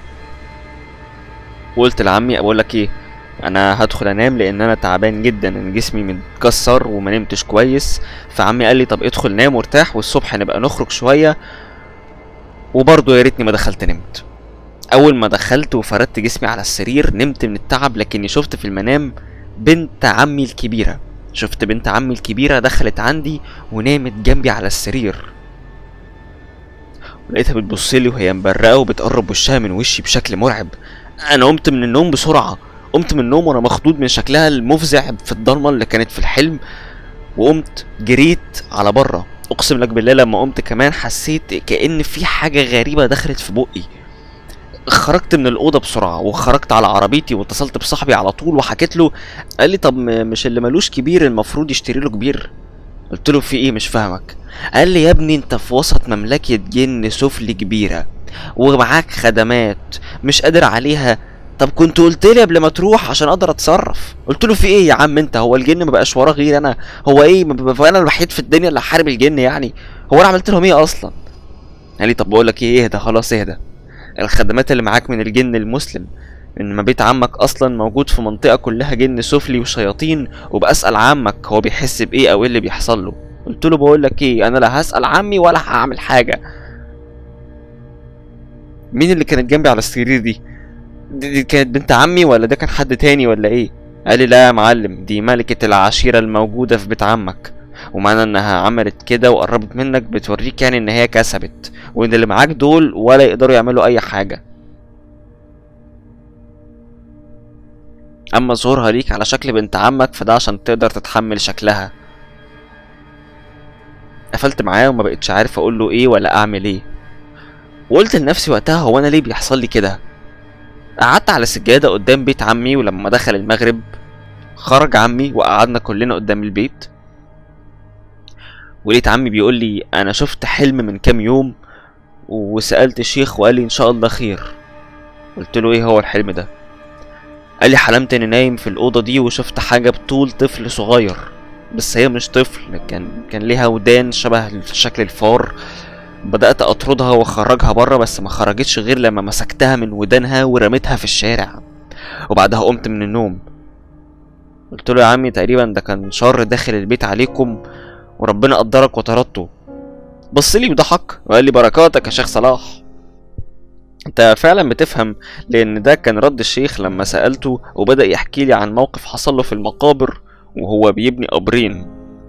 A: وقلت لعمي اقول لك ايه انا هدخل انام لان انا تعبان جدا ان جسمي متكسر وما نمتش كويس فعمي قال لي طب ادخل نام وارتاح والصبح نبقى نخرج شويه وبرضه يا ريتني ما دخلت نمت اول ما دخلت وفردت جسمي على السرير نمت من التعب لكني شفت في المنام بنت عمي الكبيره شفت بنت عمي الكبيره دخلت عندي ونامت جنبي على السرير لقيتها بتبصلي وهي مبرقه وبتقرب وشها من وشي بشكل مرعب انا قمت من النوم بسرعه قمت من النوم وانا مخضوض من شكلها المفزع في الضلمه اللي كانت في الحلم وقمت جريت على بره اقسم لك بالله لما قمت كمان حسيت كأن في حاجه غريبه دخلت في بقي خرجت من الاوضه بسرعه وخرجت على عربيتي واتصلت بصاحبي على طول وحكيت له قال لي طب م- مش اللي ملوش كبير المفروض يشتري له كبير قلت له في ايه مش فاهمك قال لي يا ابني انت في وسط مملكه جن سفلي كبيره ومعاك خدمات مش قادر عليها طب كنت قلت لي قبل ما تروح عشان اقدر اتصرف قلت له في ايه يا عم انت هو الجن ما بقاش وراه غير انا هو ايه ما ببقى انا الوحيد في الدنيا اللي هحارب الجن يعني هو انا عملت لهم ايه اصلا قال لي طب بقول لك ايه اهدى خلاص اهدى الخدمات اللي معاك من الجن المسلم ان ما بيت عمك اصلا موجود في منطقه كلها جن سفلي وشياطين وبسال عمك هو بيحس بايه او ايه اللي بيحصل له قلت له بقول لك ايه انا لا هسال عمي ولا هعمل حاجه مين اللي كانت جنبي على السرير دي دي, دي كانت بنت عمي ولا ده كان حد تاني ولا ايه قال لي لا يا معلم دي ملكة العشيرة الموجودة في بيت عمك ومعنى انها عملت كده وقربت منك بتوريك يعني ان هي كسبت وان اللي معاك دول ولا يقدروا يعملوا اي حاجة اما ظهورها ليك على شكل بنت عمك فده عشان تقدر تتحمل شكلها قفلت معاه وما بقتش عارف اقول له ايه ولا اعمل ايه وقلت لنفسي وقتها هو انا ليه بيحصل لي كده قعدت على سجادة قدام بيت عمي ولما دخل المغرب خرج عمي وقعدنا كلنا قدام البيت ولقيت عمي بيقول لي انا شفت حلم من كام يوم وسألت الشيخ وقال لي ان شاء الله خير قلت له ايه هو الحلم ده قال لي حلمت اني نايم في الاوضه دي وشفت حاجه بطول طفل صغير بس هي مش طفل كان كان ليها ودان شبه شكل الفار بدأت أطردها وأخرجها بره بس ما خرجتش غير لما مسكتها من ودانها ورميتها في الشارع وبعدها قمت من النوم قلت له يا عمي تقريبا ده كان شر داخل البيت عليكم وربنا قدرك وطردته بص لي وضحك وقال لي بركاتك يا شيخ صلاح انت فعلا بتفهم لان ده كان رد الشيخ لما سألته وبدأ يحكي لي عن موقف حصل له في المقابر وهو بيبني قبرين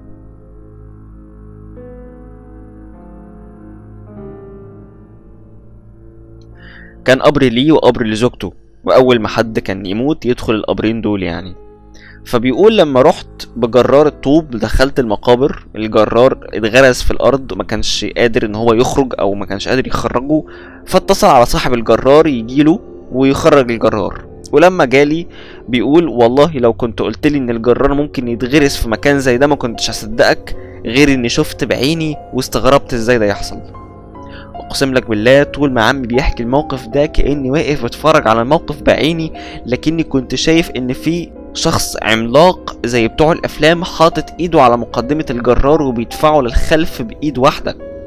A: كان قبر ليه وقبر لزوجته وأول ما حد كان يموت يدخل القبرين دول يعني فبيقول لما رحت بجرار الطوب دخلت المقابر الجرار اتغرز في الأرض وما كانش قادر إن هو يخرج أو ما كانش قادر يخرجه فاتصل على صاحب الجرار يجيله ويخرج الجرار ولما جالي بيقول والله لو كنت قلت لي ان الجرار ممكن يتغرس في مكان زي ده ما كنتش هصدقك غير اني شفت بعيني واستغربت ازاي ده يحصل اقسم لك بالله طول ما عمي بيحكي الموقف ده كاني واقف بتفرج على الموقف بعيني لكني كنت شايف ان في شخص عملاق زي بتوع الافلام حاطط ايده على مقدمة الجرار وبيدفعه للخلف بايد واحدة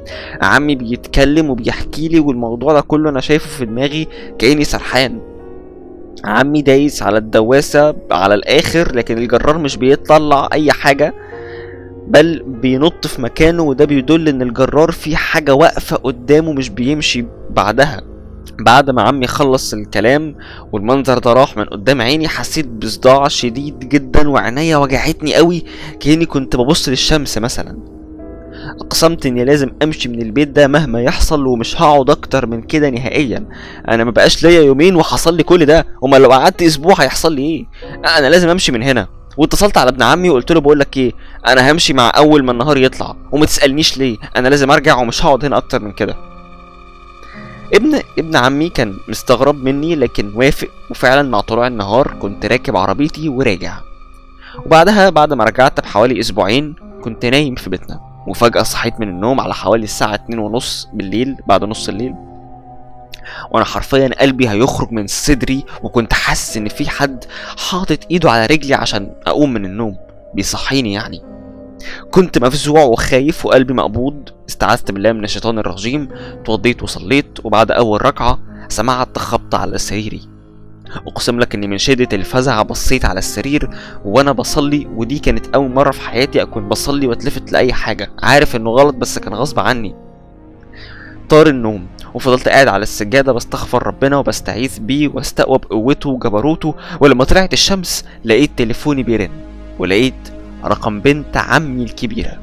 A: عمي بيتكلم وبيحكي لي والموضوع ده كله انا شايفه في دماغي كاني سرحان عمي دايس على الدواسة على الآخر لكن الجرار مش بيطلع أي حاجة بل بينط في مكانه وده بيدل إن الجرار في حاجة واقفة قدامه مش بيمشي بعدها بعد ما عمي خلص الكلام والمنظر ده راح من قدام عيني حسيت بصداع شديد جدا وعينيا وجعتني قوي كأني كنت ببص للشمس مثلا اقسمت اني لازم امشي من البيت ده مهما يحصل ومش هقعد اكتر من كده نهائيا انا ما بقاش ليا يومين وحصل لي كل ده امال لو قعدت اسبوع هيحصل لي ايه انا لازم امشي من هنا واتصلت على ابن عمي وقلت له بقول لك ايه انا همشي مع اول ما النهار يطلع وما تسالنيش ليه انا لازم ارجع ومش هقعد هنا اكتر من كده ابن ابن عمي كان مستغرب مني لكن وافق وفعلا مع طلوع النهار كنت راكب عربيتي وراجع وبعدها بعد ما رجعت بحوالي اسبوعين كنت نايم في بيتنا وفجأة صحيت من النوم على حوالي الساعة اتنين ونص بالليل بعد نص الليل وانا حرفيا قلبي هيخرج من صدري وكنت حاسس ان في حد حاطط ايده على رجلي عشان اقوم من النوم بيصحيني يعني كنت مفزوع وخايف وقلبي مقبوض استعذت بالله من الشيطان الرجيم اتوضيت وصليت وبعد اول ركعة سمعت خبط على سريري اقسم لك اني من شدة الفزع بصيت على السرير وانا بصلي ودي كانت اول مرة في حياتي اكون بصلي واتلفت لاي حاجة عارف انه غلط بس كان غصب عني طار النوم وفضلت قاعد على السجادة بستغفر ربنا وبستعيذ بيه واستقوى بقوته وجبروته ولما طلعت الشمس لقيت تليفوني بيرن ولقيت رقم بنت عمي الكبيرة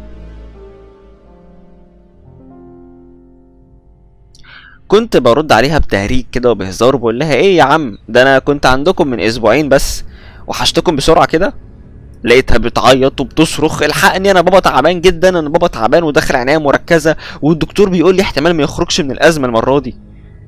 A: كنت برد عليها بتهريج كده وبهزار وبقول لها ايه يا عم ده انا كنت عندكم من اسبوعين بس وحشتكم بسرعة كده لقيتها بتعيط وبتصرخ الحقني انا بابا تعبان جدا انا بابا تعبان وداخل عنايه مركزه والدكتور بيقول لي احتمال ما يخرجش من الازمه المره دي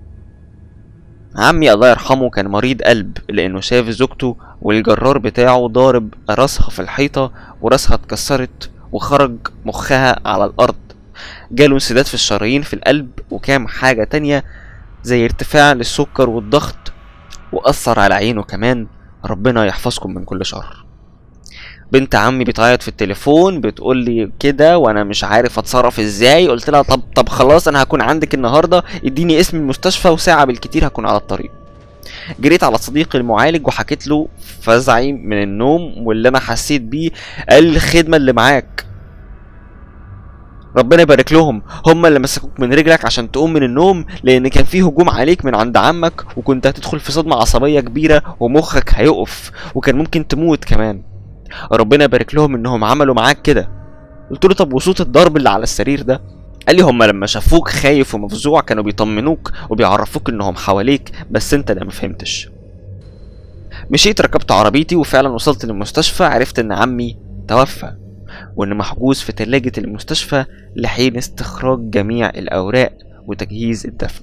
A: عمي الله يرحمه كان مريض قلب لانه شاف زوجته والجرار بتاعه ضارب راسها في الحيطه وراسها اتكسرت وخرج مخها على الارض جاله انسداد في الشرايين في القلب وكام حاجه تانية زي ارتفاع للسكر والضغط واثر على عينه كمان ربنا يحفظكم من كل شر بنت عمي بتعيط في التليفون بتقول لي كده وانا مش عارف اتصرف ازاي قلت لها طب طب خلاص انا هكون عندك النهارده اديني اسم المستشفى وساعه بالكتير هكون على الطريق جريت على صديقي المعالج وحكيت له فزعي من النوم واللي انا حسيت بيه قال لي الخدمه اللي معاك ربنا يبارك لهم هم اللي مسكوك من رجلك عشان تقوم من النوم لان كان في هجوم عليك من عند عمك وكنت هتدخل في صدمه عصبيه كبيره ومخك هيقف وكان ممكن تموت كمان ربنا يبارك لهم انهم عملوا معاك كده قلت له طب وصوت الضرب اللي على السرير ده قال لي هم لما شافوك خايف ومفزوع كانوا بيطمنوك وبيعرفوك انهم حواليك بس انت ده ما فهمتش مشيت ركبت عربيتي وفعلا وصلت للمستشفى عرفت ان عمي توفى وان محجوز في تلاجة المستشفى لحين استخراج جميع الاوراق وتجهيز الدفن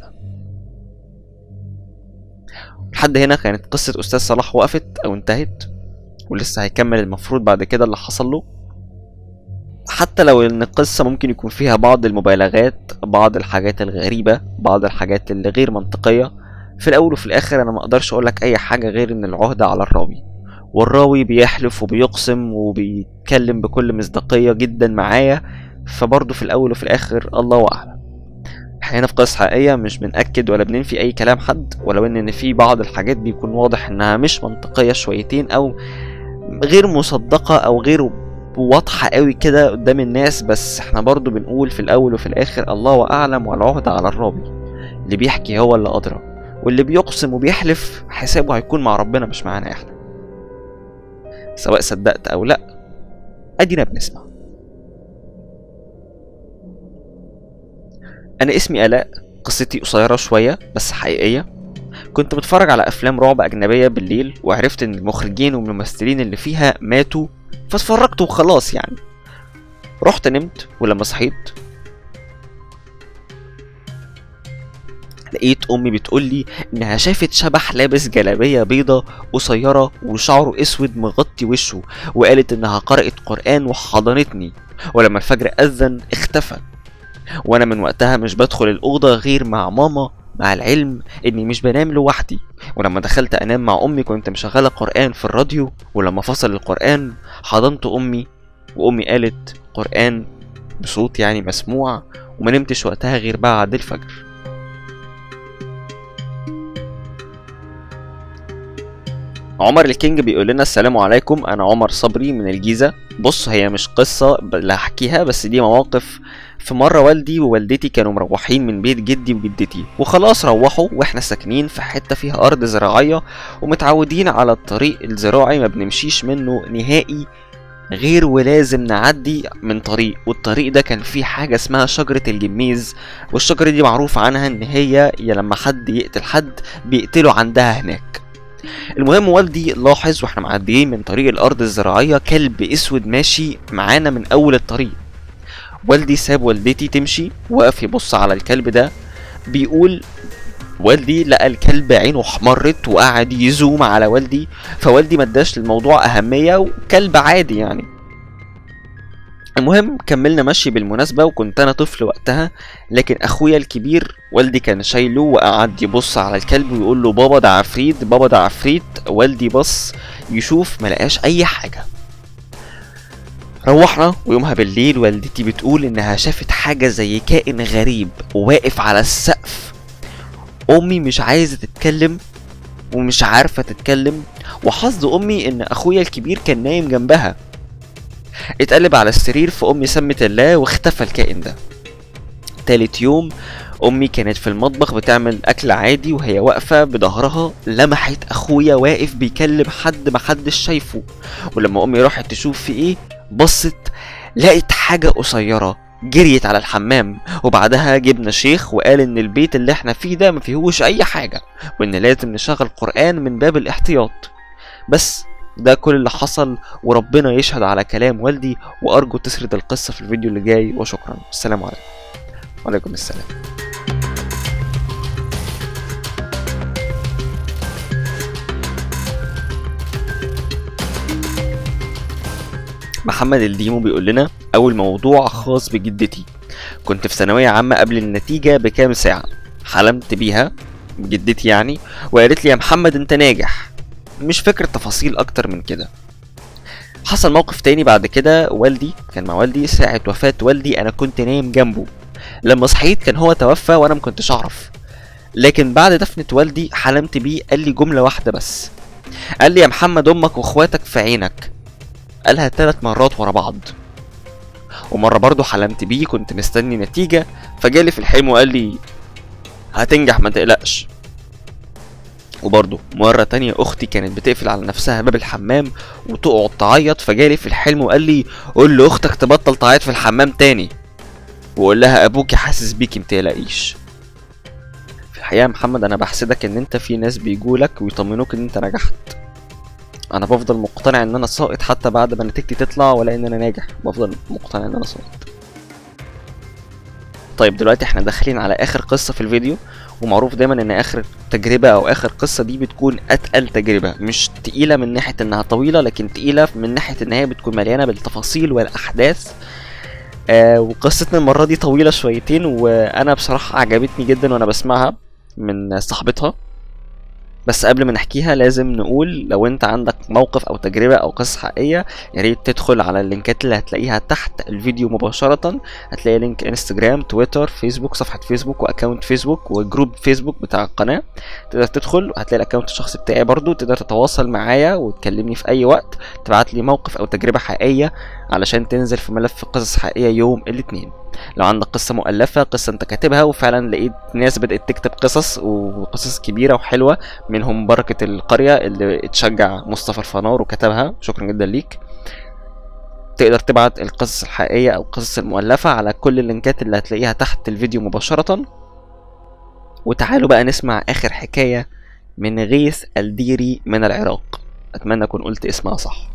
A: لحد هنا كانت قصة أستاذ صلاح وقفت أو انتهت ولسه هيكمل المفروض بعد كده اللي حصل له حتى لو ان القصة ممكن يكون فيها بعض المبالغات بعض الحاجات الغريبة بعض الحاجات اللي غير منطقية في الاول وفي الاخر انا ما اقدرش اقولك اي حاجة غير ان العهدة على الراوي والراوي بيحلف وبيقسم وبيتكلم بكل مصداقية جدا معايا فبرضه في الاول وفي الاخر الله اعلم احنا في قصة حقيقية مش بنأكد ولا بننفي أي كلام حد ولو إن في بعض الحاجات بيكون واضح إنها مش منطقية شويتين أو غير مصدقة أو غير واضحة قوي كده قدام الناس بس احنا برضو بنقول في الأول وفي الآخر الله أعلم والعهد على الراوي اللي بيحكي هو اللي أدرى واللي بيقسم وبيحلف حسابه هيكون مع ربنا مش معانا احنا سواء صدقت أو لأ أدينا بنسمع أنا اسمي آلاء قصتي قصيرة شوية بس حقيقية كنت بتفرج على افلام رعب اجنبيه بالليل وعرفت ان المخرجين والممثلين اللي فيها ماتوا فاتفرجت وخلاص يعني رحت نمت ولما صحيت لقيت امي بتقول لي انها شافت شبح لابس جلابيه بيضه قصيره وشعره اسود مغطي وشه وقالت انها قرأت قرآن وحضنتني ولما الفجر اذن اختفى وانا من وقتها مش بدخل الاوضه غير مع ماما مع العلم اني مش بنام لوحدي ولما دخلت انام مع امي كنت مشغله قران في الراديو ولما فصل القران حضنت امي وامي قالت قران بصوت يعني مسموع وما نمتش وقتها غير بعد الفجر عمر الكينج بيقول لنا السلام عليكم انا عمر صبري من الجيزه بص هي مش قصه اللي هحكيها بس دي مواقف في مره والدي ووالدتي كانوا مروحين من بيت جدي وجدتي وخلاص روحوا واحنا ساكنين في حته فيها ارض زراعيه ومتعودين على الطريق الزراعي ما بنمشيش منه نهائي غير ولازم نعدي من طريق والطريق ده كان فيه حاجة اسمها شجرة الجميز والشجرة دي معروف عنها ان هي يا لما حد يقتل حد بيقتله عندها هناك المهم والدي لاحظ واحنا معديين من طريق الارض الزراعيه كلب اسود ماشي معانا من اول الطريق والدي ساب والدتي تمشي وقف يبص على الكلب ده بيقول والدي لقى الكلب عينه احمرت وقعد يزوم على والدي فوالدي ما اداش للموضوع اهميه وكلب عادي يعني المهم كملنا مشي بالمناسبة وكنت أنا طفل وقتها لكن أخويا الكبير والدي كان شايله وقعد يبص على الكلب ويقول له بابا ده عفريت بابا ده عفريت والدي بص يشوف ملقاش أي حاجة روحنا ويومها بالليل والدتي بتقول إنها شافت حاجة زي كائن غريب واقف على السقف أمي مش عايزة تتكلم ومش عارفة تتكلم وحظ أمي إن أخويا الكبير كان نايم جنبها اتقلب على السرير فأمي سمت الله واختفى الكائن ده تالت يوم أمي كانت في المطبخ بتعمل أكل عادي وهي واقفة بظهرها لمحت أخويا واقف بيكلم حد محدش شايفه ولما أمي راحت تشوف في إيه بصت لقت حاجة قصيرة جريت على الحمام وبعدها جبنا شيخ وقال ان البيت اللي احنا فيه ده ما فيهوش اي حاجة وان لازم نشغل قرآن من باب الاحتياط بس ده كل اللي حصل وربنا يشهد على كلام والدي وارجو تسرد القصة في الفيديو اللي جاي وشكرا السلام عليكم وعليكم السلام محمد الديمو بيقول لنا اول موضوع خاص بجدتي كنت في ثانويه عامه قبل النتيجه بكام ساعه حلمت بيها جدتي يعني وقالت لي يا محمد انت ناجح مش فاكر تفاصيل اكتر من كده حصل موقف تاني بعد كده والدي كان مع والدي ساعة وفاة والدي أنا كنت نايم جنبه لما صحيت كان هو توفى وأنا مكنتش أعرف لكن بعد دفنة والدي حلمت بيه قال لي جملة واحدة بس قال لي يا محمد أمك وأخواتك في عينك قالها ثلاث مرات ورا بعض ومرة برضه حلمت بيه كنت مستني نتيجة فجالي في الحلم وقال لي هتنجح ما تقلقش وبرضه مرة تانية أختي كانت بتقفل على نفسها باب الحمام وتقعد تعيط فجالي في الحلم وقال لي قول لأختك تبطل تعيط في الحمام تاني وقول لها أبوكي حاسس بيكي متقلقيش في الحقيقة يا محمد أنا بحسدك إن أنت في ناس بيجولك ويطمنوك إن أنت نجحت أنا بفضل مقتنع إن أنا ساقط حتى بعد ما نتيجتي تطلع ولا إن أنا ناجح بفضل مقتنع إن أنا ساقط طيب دلوقتي احنا داخلين على اخر قصه في الفيديو ومعروف دايما ان اخر تجربه او اخر قصه دي بتكون اتقل تجربه مش تقيله من ناحيه انها طويله لكن تقيله من ناحيه ان هي بتكون مليانه بالتفاصيل والاحداث آه وقصتنا المره دي طويله شويتين وانا بصراحه عجبتني جدا وانا بسمعها من صاحبتها بس قبل ما نحكيها لازم نقول لو انت عندك موقف او تجربه او قصه حقيقيه يا ريت تدخل على اللينكات اللي هتلاقيها تحت الفيديو مباشره هتلاقي لينك انستجرام تويتر فيسبوك صفحه فيسبوك واكونت فيسبوك وجروب فيسبوك بتاع القناه تقدر تدخل وهتلاقي الاكونت الشخصي بتاعي برضو تقدر تتواصل معايا وتكلمني في اي وقت تبعت لي موقف او تجربه حقيقيه علشان تنزل في ملف قصص حقيقيه يوم الاثنين لو عندك قصة مؤلفة قصة انت كاتبها وفعلا لقيت ناس بدأت تكتب قصص وقصص كبيرة وحلوة منهم بركة القرية اللي اتشجع مصطفى الفنار وكتبها شكرا جدا ليك تقدر تبعت القصص الحقيقية أو القصص المؤلفة على كل اللينكات اللي هتلاقيها تحت الفيديو مباشرة وتعالوا بقى نسمع آخر حكاية من غيث الديري من العراق أتمنى أكون قلت اسمها صح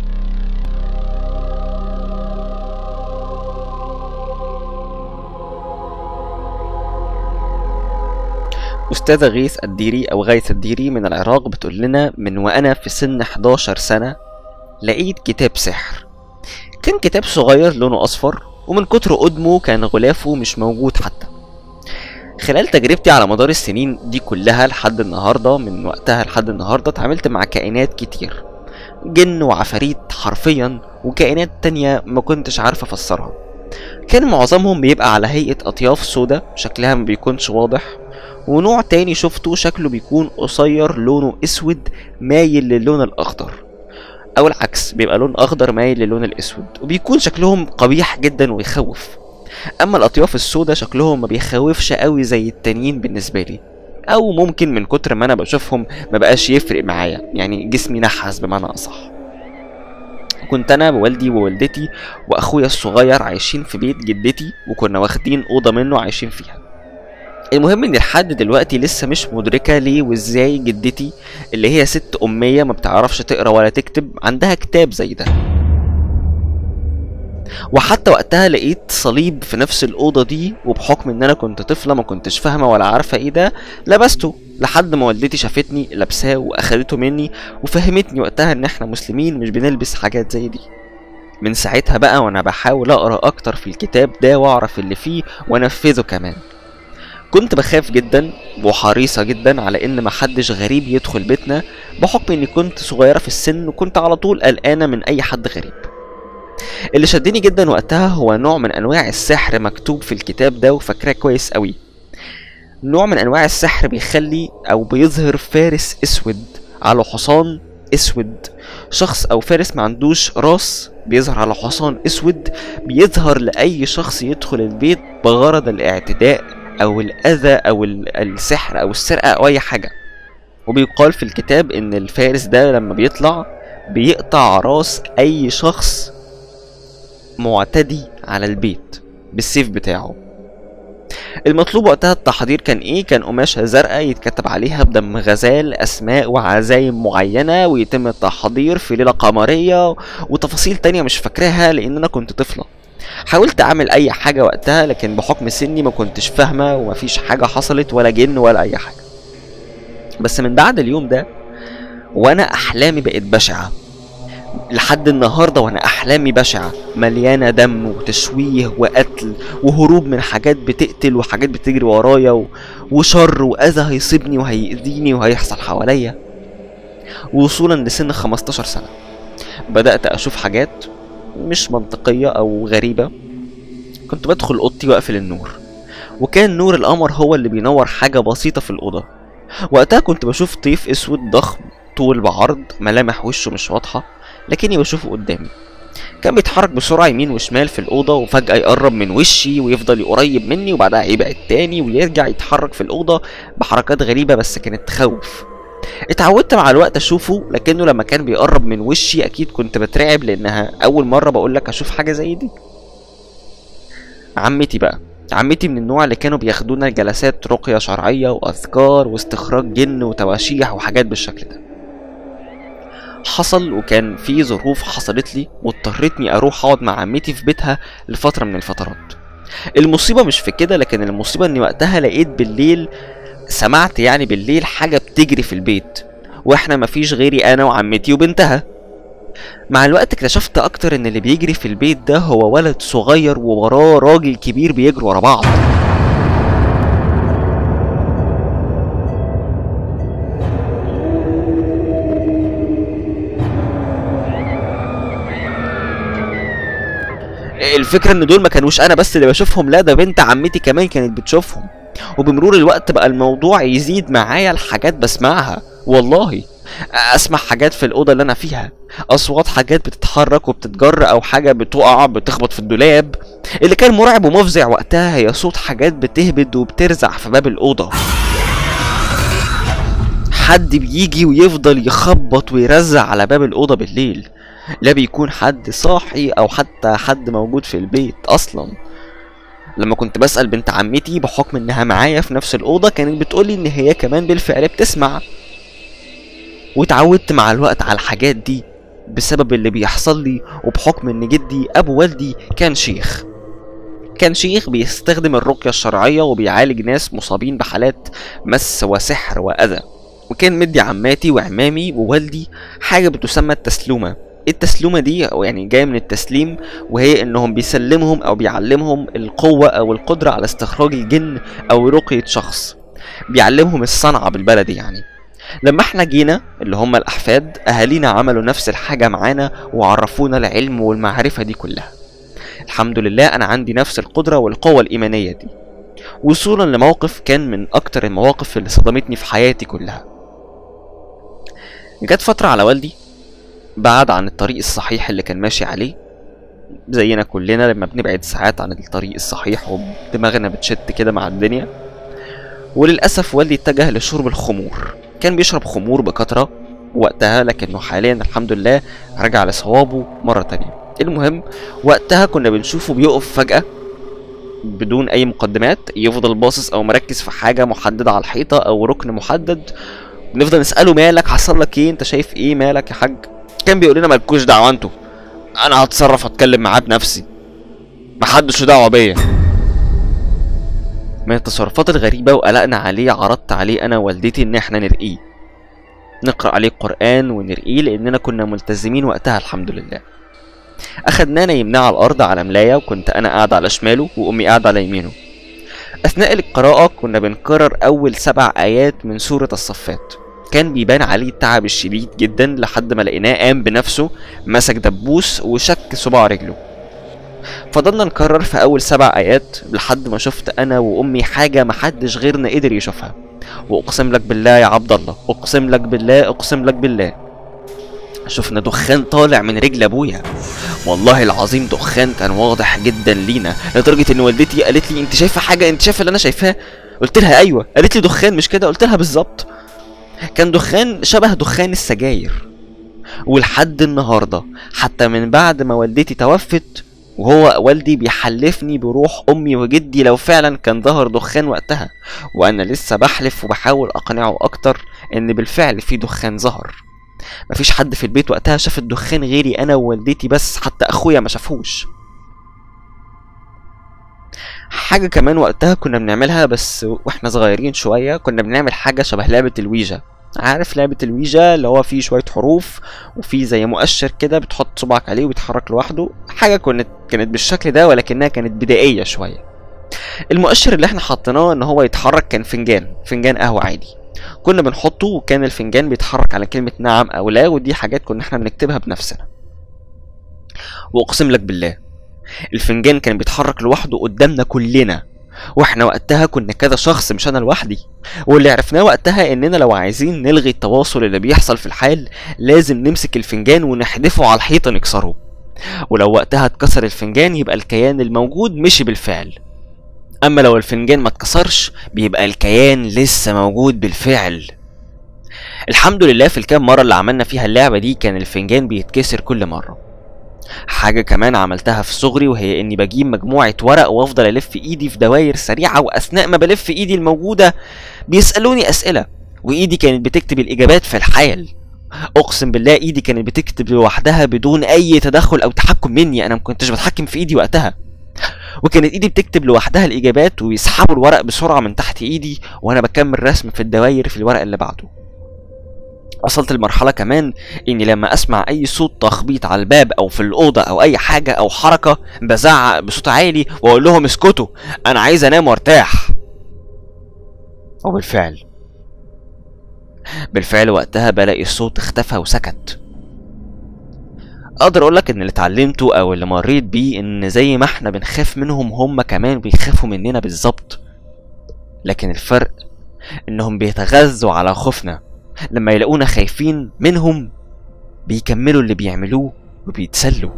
A: أستاذة غيث الديري أو غيث الديري من العراق بتقول لنا من وأنا في سن 11 سنة لقيت كتاب سحر كان كتاب صغير لونه أصفر ومن كتر قدمه كان غلافه مش موجود حتى خلال تجربتي على مدار السنين دي كلها لحد النهاردة من وقتها لحد النهاردة اتعاملت مع كائنات كتير جن وعفاريت حرفيا وكائنات تانية ما كنتش عارف أفسرها كان معظمهم بيبقى على هيئة أطياف سودا شكلها ما بيكونش واضح ونوع تاني شفته شكله بيكون قصير لونه اسود مايل للون الاخضر او العكس بيبقى لون اخضر مايل للون الاسود وبيكون شكلهم قبيح جدا ويخوف اما الاطياف السوداء شكلهم ما بيخوفش قوي زي التانيين بالنسبه لي او ممكن من كتر ما انا بشوفهم ما بقاش يفرق معايا يعني جسمي نحس بمعنى اصح كنت انا ووالدي ووالدتي واخويا الصغير عايشين في بيت جدتي وكنا واخدين اوضه منه عايشين فيها المهم ان لحد دلوقتي لسه مش مدركه ليه وازاي جدتي اللي هي ست اميه ما بتعرفش تقرا ولا تكتب عندها كتاب زي ده وحتى وقتها لقيت صليب في نفس الأوضة دي وبحكم إن أنا كنت طفلة ما كنتش فاهمة ولا عارفة إيه ده لبسته لحد ما والدتي شافتني لابساه وأخدته مني وفهمتني وقتها إن إحنا مسلمين مش بنلبس حاجات زي دي من ساعتها بقى وأنا بحاول أقرأ أكتر في الكتاب ده وأعرف اللي فيه وأنفذه كمان كنت بخاف جدا وحريصة جدا على ان محدش غريب يدخل بيتنا بحكم اني كنت صغيرة في السن وكنت على طول قلقانة من اي حد غريب اللي شدني جدا وقتها هو نوع من انواع السحر مكتوب في الكتاب ده وفاكراه كويس قوي نوع من انواع السحر بيخلي او بيظهر فارس اسود على حصان اسود شخص او فارس ما عندوش راس بيظهر على حصان اسود بيظهر لاي شخص يدخل البيت بغرض الاعتداء او الاذى او السحر او السرقه او اي حاجه وبيقال في الكتاب ان الفارس ده لما بيطلع بيقطع راس اي شخص معتدي على البيت بالسيف بتاعه المطلوب وقتها التحضير كان ايه كان قماشة زرقاء يتكتب عليها بدم غزال اسماء وعزايم معينة ويتم التحضير في ليلة قمرية وتفاصيل تانية مش فاكراها لان انا كنت طفلة حاولت اعمل اي حاجة وقتها لكن بحكم سني ما كنتش فاهمة ومفيش حاجة حصلت ولا جن ولا اي حاجة بس من بعد اليوم ده وانا احلامي بقت بشعة لحد النهارده وانا احلامي بشعه مليانه دم وتشويه وقتل وهروب من حاجات بتقتل وحاجات بتجري ورايا و... وشر واذى هيصيبني وهيأذيني وهيحصل حواليا وصولا لسن 15 سنه بدأت أشوف حاجات مش منطقية أو غريبة كنت بدخل أوضتي وأقفل النور وكان نور القمر هو اللي بينور حاجة بسيطة في الأوضة وقتها كنت بشوف طيف أسود ضخم طول بعرض ملامح وشه مش واضحة لكني بشوفه قدامي كان بيتحرك بسرعة يمين وشمال في الأوضة وفجأة يقرب من وشي ويفضل قريب مني وبعدها يبعد تاني ويرجع يتحرك في الأوضة بحركات غريبة بس كانت تخوف اتعودت مع الوقت اشوفه لكنه لما كان بيقرب من وشي اكيد كنت بترعب لانها اول مرة بقولك اشوف حاجة زي دي عمتي بقى عمتي من النوع اللي كانوا بياخدونا جلسات رقية شرعية وأذكار واستخراج جن وتواشيح وحاجات بالشكل ده حصل وكان في ظروف حصلت لي واضطرتني اروح اقعد مع عمتي في بيتها لفتره من الفترات المصيبه مش في كده لكن المصيبه اني وقتها لقيت بالليل سمعت يعني بالليل حاجه بتجري في البيت واحنا مفيش غيري انا وعمتي وبنتها مع الوقت اكتشفت اكتر ان اللي بيجري في البيت ده هو ولد صغير ووراه راجل كبير بيجروا ورا بعض الفكره ان دول ما كانوش انا بس اللي بشوفهم لا ده بنت عمتي كمان كانت بتشوفهم وبمرور الوقت بقى الموضوع يزيد معايا الحاجات بسمعها والله اسمع حاجات في الاوضه اللي انا فيها اصوات حاجات بتتحرك وبتتجر او حاجه بتقع بتخبط في الدولاب اللي كان مرعب ومفزع وقتها هي صوت حاجات بتهبد وبترزع في باب الاوضه حد بيجي ويفضل يخبط ويرزع على باب الاوضه بالليل لا بيكون حد صاحي او حتى حد موجود في البيت اصلا لما كنت بسأل بنت عمتي بحكم انها معايا في نفس الأوضة كانت بتقولي ان هي كمان بالفعل بتسمع واتعودت مع الوقت على الحاجات دي بسبب اللي بيحصل لي وبحكم ان جدي ابو والدي كان شيخ كان شيخ بيستخدم الرقية الشرعية وبيعالج ناس مصابين بحالات مس وسحر وأذى وكان مدي عماتي وعمامي ووالدي حاجة بتسمى التسلومة التسلومة دي أو يعني جاية من التسليم وهي انهم بيسلمهم او بيعلمهم القوة او القدرة على استخراج الجن او رقية شخص بيعلمهم الصنعة بالبلدي يعني لما احنا جينا اللي هم الاحفاد اهالينا عملوا نفس الحاجة معانا وعرفونا العلم والمعرفة دي كلها
B: الحمد لله انا عندي نفس القدره والقوه الايمانيه دي وصولا لموقف كان من اكتر المواقف اللي صدمتني في حياتي كلها جت فتره على والدي بعد عن الطريق الصحيح اللي كان ماشي عليه زينا كلنا لما بنبعد ساعات عن الطريق الصحيح ودماغنا بتشت كده مع الدنيا وللأسف والدي اتجه لشرب الخمور كان بيشرب خمور بكثرة وقتها لكنه حاليا الحمد لله رجع لصوابه مرة تانية المهم وقتها كنا بنشوفه بيقف فجأة بدون أي مقدمات يفضل باصص أو مركز في حاجة محددة على الحيطة أو ركن محدد بنفضل نسأله مالك حصل لك ايه انت شايف ايه مالك يا حاج كان بيقول لنا مالكوش دعوة انتوا انا هتصرف اتكلم معاه بنفسي محدش له دعوة بيا من التصرفات الغريبة وقلقنا عليه عرضت عليه أنا ووالدتي إن إحنا نرقيه نقرأ عليه قرآن ونرقيه لأننا كنا ملتزمين وقتها الحمد لله أخدناه نيمناه على الأرض على ملاية وكنت أنا قاعد على شماله وأمي قاعدة على يمينه أثناء القراءة كنا بنكرر أول سبع آيات من سورة الصفات كان بيبان عليه التعب الشديد جدا لحد ما لقيناه قام بنفسه مسك دبوس وشك صباع رجله فضلنا نكرر في أول سبع آيات لحد ما شفت أنا وأمي حاجة محدش غيرنا قدر يشوفها وأقسم لك بالله يا عبد الله أقسم لك بالله أقسم لك بالله شفنا دخان طالع من رجل أبويا والله العظيم دخان كان واضح جدا لينا لدرجة إن والدتي قالت لي أنت شايفة حاجة أنت شايفة اللي أنا شايفاه قلت لها أيوه قالت لي دخان مش كده قلت لها بالظبط كان دخان شبه دخان السجاير ولحد النهاردة حتى من بعد ما والدتي توفت وهو والدي بيحلفني بروح امي وجدي لو فعلا كان ظهر دخان وقتها وانا لسه بحلف وبحاول اقنعه اكتر ان بالفعل في دخان ظهر مفيش حد في البيت وقتها شاف الدخان غيري انا ووالدتي بس حتى اخويا ما شافوش حاجة كمان وقتها كنا بنعملها بس واحنا صغيرين شوية كنا بنعمل حاجة شبه لعبة الويجا عارف لعبة الويجا اللي هو فيه شوية حروف وفيه زي مؤشر كده بتحط صبعك عليه وبيتحرك لوحده حاجة كانت كانت بالشكل ده ولكنها كانت بدائية شوية المؤشر اللي احنا حطيناه ان هو يتحرك كان فنجان فنجان قهوة عادي كنا بنحطه وكان الفنجان بيتحرك على كلمة نعم او لا ودي حاجات كنا احنا بنكتبها بنفسنا واقسم لك بالله الفنجان كان بيتحرك لوحده قدامنا كلنا واحنا وقتها كنا كذا شخص مش انا لوحدي واللي عرفناه وقتها اننا لو عايزين نلغي التواصل اللي بيحصل في الحال لازم نمسك الفنجان ونحدفه على الحيطه نكسره ولو وقتها اتكسر الفنجان يبقى الكيان الموجود مشي بالفعل اما لو الفنجان ما اتكسرش بيبقى الكيان لسه موجود بالفعل الحمد لله في الكام مرة اللي عملنا فيها اللعبة دي كان الفنجان بيتكسر كل مرة حاجة كمان عملتها في صغري وهي اني بجيب مجموعة ورق وافضل الف ايدي في دواير سريعة واثناء ما بلف ايدي الموجودة بيسألوني اسئلة وايدي كانت بتكتب الاجابات في الحال اقسم بالله ايدي كانت بتكتب لوحدها بدون اي تدخل او تحكم مني انا ما كنتش بتحكم في ايدي وقتها وكانت ايدي بتكتب لوحدها الاجابات ويسحبوا الورق بسرعه من تحت ايدي وانا بكمل رسم في الدواير في الورق اللي بعده وصلت لمرحله كمان اني لما اسمع اي صوت تخبيط على الباب او في الاوضه او اي حاجه او حركه بزعق بصوت عالي واقول لهم اسكتوا انا عايز انام وارتاح وبالفعل بالفعل وقتها بلاقي الصوت اختفى وسكت اقدر اقولك ان اللي اتعلمته او اللي مريت بيه ان زي ما احنا بنخاف منهم هم كمان بيخافوا مننا بالظبط لكن الفرق انهم بيتغذوا على خوفنا لما يلاقونا خايفين منهم بيكملوا اللي بيعملوه وبيتسلوا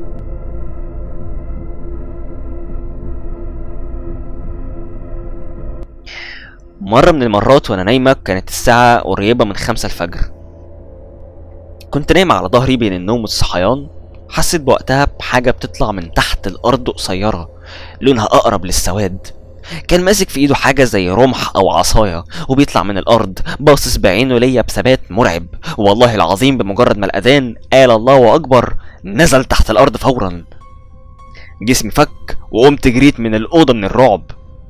B: مرة من المرات وانا نايمة كانت الساعة قريبة من خمسة الفجر كنت نايم على ظهري بين النوم والصحيان حسيت بوقتها بحاجة بتطلع من تحت الأرض قصيرة لونها أقرب للسواد كان ماسك في ايده حاجة زي رمح أو عصاية وبيطلع من الأرض باصص بعينه ليا بثبات مرعب والله العظيم بمجرد ما الأذان قال الله أكبر نزل تحت الأرض فورا جسمي فك وقمت جريت من الأوضة من الرعب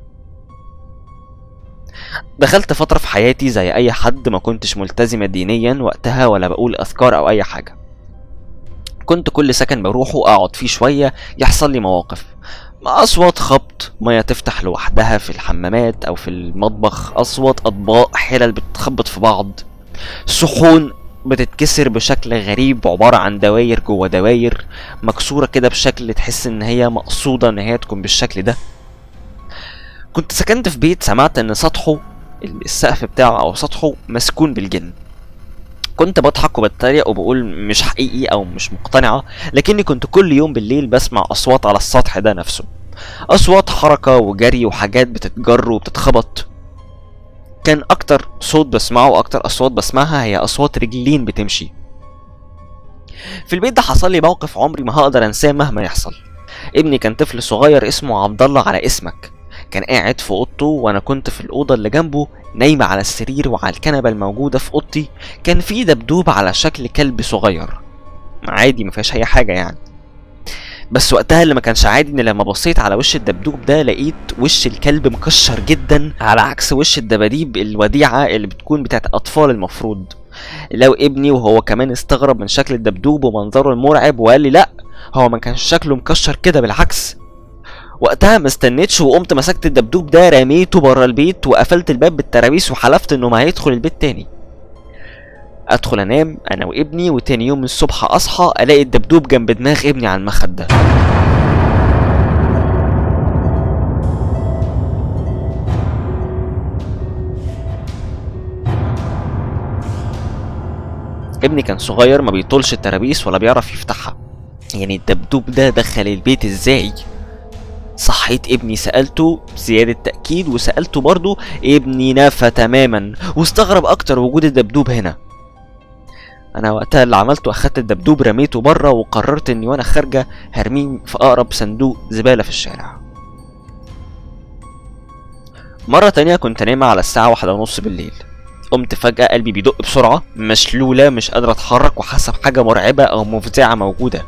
B: دخلت فترة في حياتي زي أي حد ما كنتش ملتزمة دينيا وقتها ولا بقول أذكار أو أي حاجة كنت كل سكن بروحه أقعد فيه شوية يحصل لي مواقف أصوات خبط مية تفتح لوحدها في الحمامات أو في المطبخ أصوات أطباق حلل بتخبط في بعض صحون بتتكسر بشكل غريب عبارة عن دواير جوه دواير مكسورة كده بشكل تحس ان هي مقصودة ان هي تكون بالشكل ده كنت سكنت في بيت سمعت ان سطحه السقف بتاعه او سطحه مسكون بالجن كنت بضحك وبتريق وبقول مش حقيقي او مش مقتنعة لكني كنت كل يوم بالليل بسمع اصوات على السطح ده نفسه اصوات حركة وجري وحاجات بتتجر وبتتخبط كان اكتر صوت بسمعه واكتر اصوات بسمعها هي اصوات رجلين بتمشي في البيت ده حصل لي موقف عمري ما هقدر انساه مهما يحصل ابني كان طفل صغير اسمه عبد الله على اسمك كان قاعد في اوضته وانا كنت في الاوضه اللي جنبه نايمه على السرير وعلى الكنبه الموجوده في اوضتي كان في دبدوب على شكل كلب صغير عادي ما فيهاش اي حاجه يعني بس وقتها اللي ما كانش عادي ان لما بصيت على وش الدبدوب ده لقيت وش الكلب مكشر جدا على عكس وش الدباديب الوديعه اللي بتكون بتاعت اطفال المفروض لو ابني وهو كمان استغرب من شكل الدبدوب ومنظره المرعب وقال لي لا هو ما كانش شكله مكشر كده بالعكس وقتها ما استنيتش وقمت مسكت الدبدوب ده رميته بره البيت وقفلت الباب بالترابيس وحلفت انه ما هيدخل البيت تاني ادخل انام انا وابني وتاني يوم الصبح اصحى الاقي الدبدوب جنب دماغ ابني على المخدة ابني كان صغير ما بيطولش الترابيس ولا بيعرف يفتحها يعني الدبدوب ده دخل البيت ازاي صحيت ابني سألته بزيادة تأكيد وسألته برضه ابني نفى تماما واستغرب أكتر وجود الدبدوب هنا أنا وقتها اللي عملته أخدت الدبدوب رميته بره وقررت إني وأنا خارجة هرميه في أقرب صندوق زبالة في الشارع مرة تانية كنت نايمة على الساعة واحدة ونص بالليل قمت فجأة قلبي بيدق بسرعة مشلولة مش قادرة أتحرك وحاسة بحاجة مرعبة أو مفزعة موجودة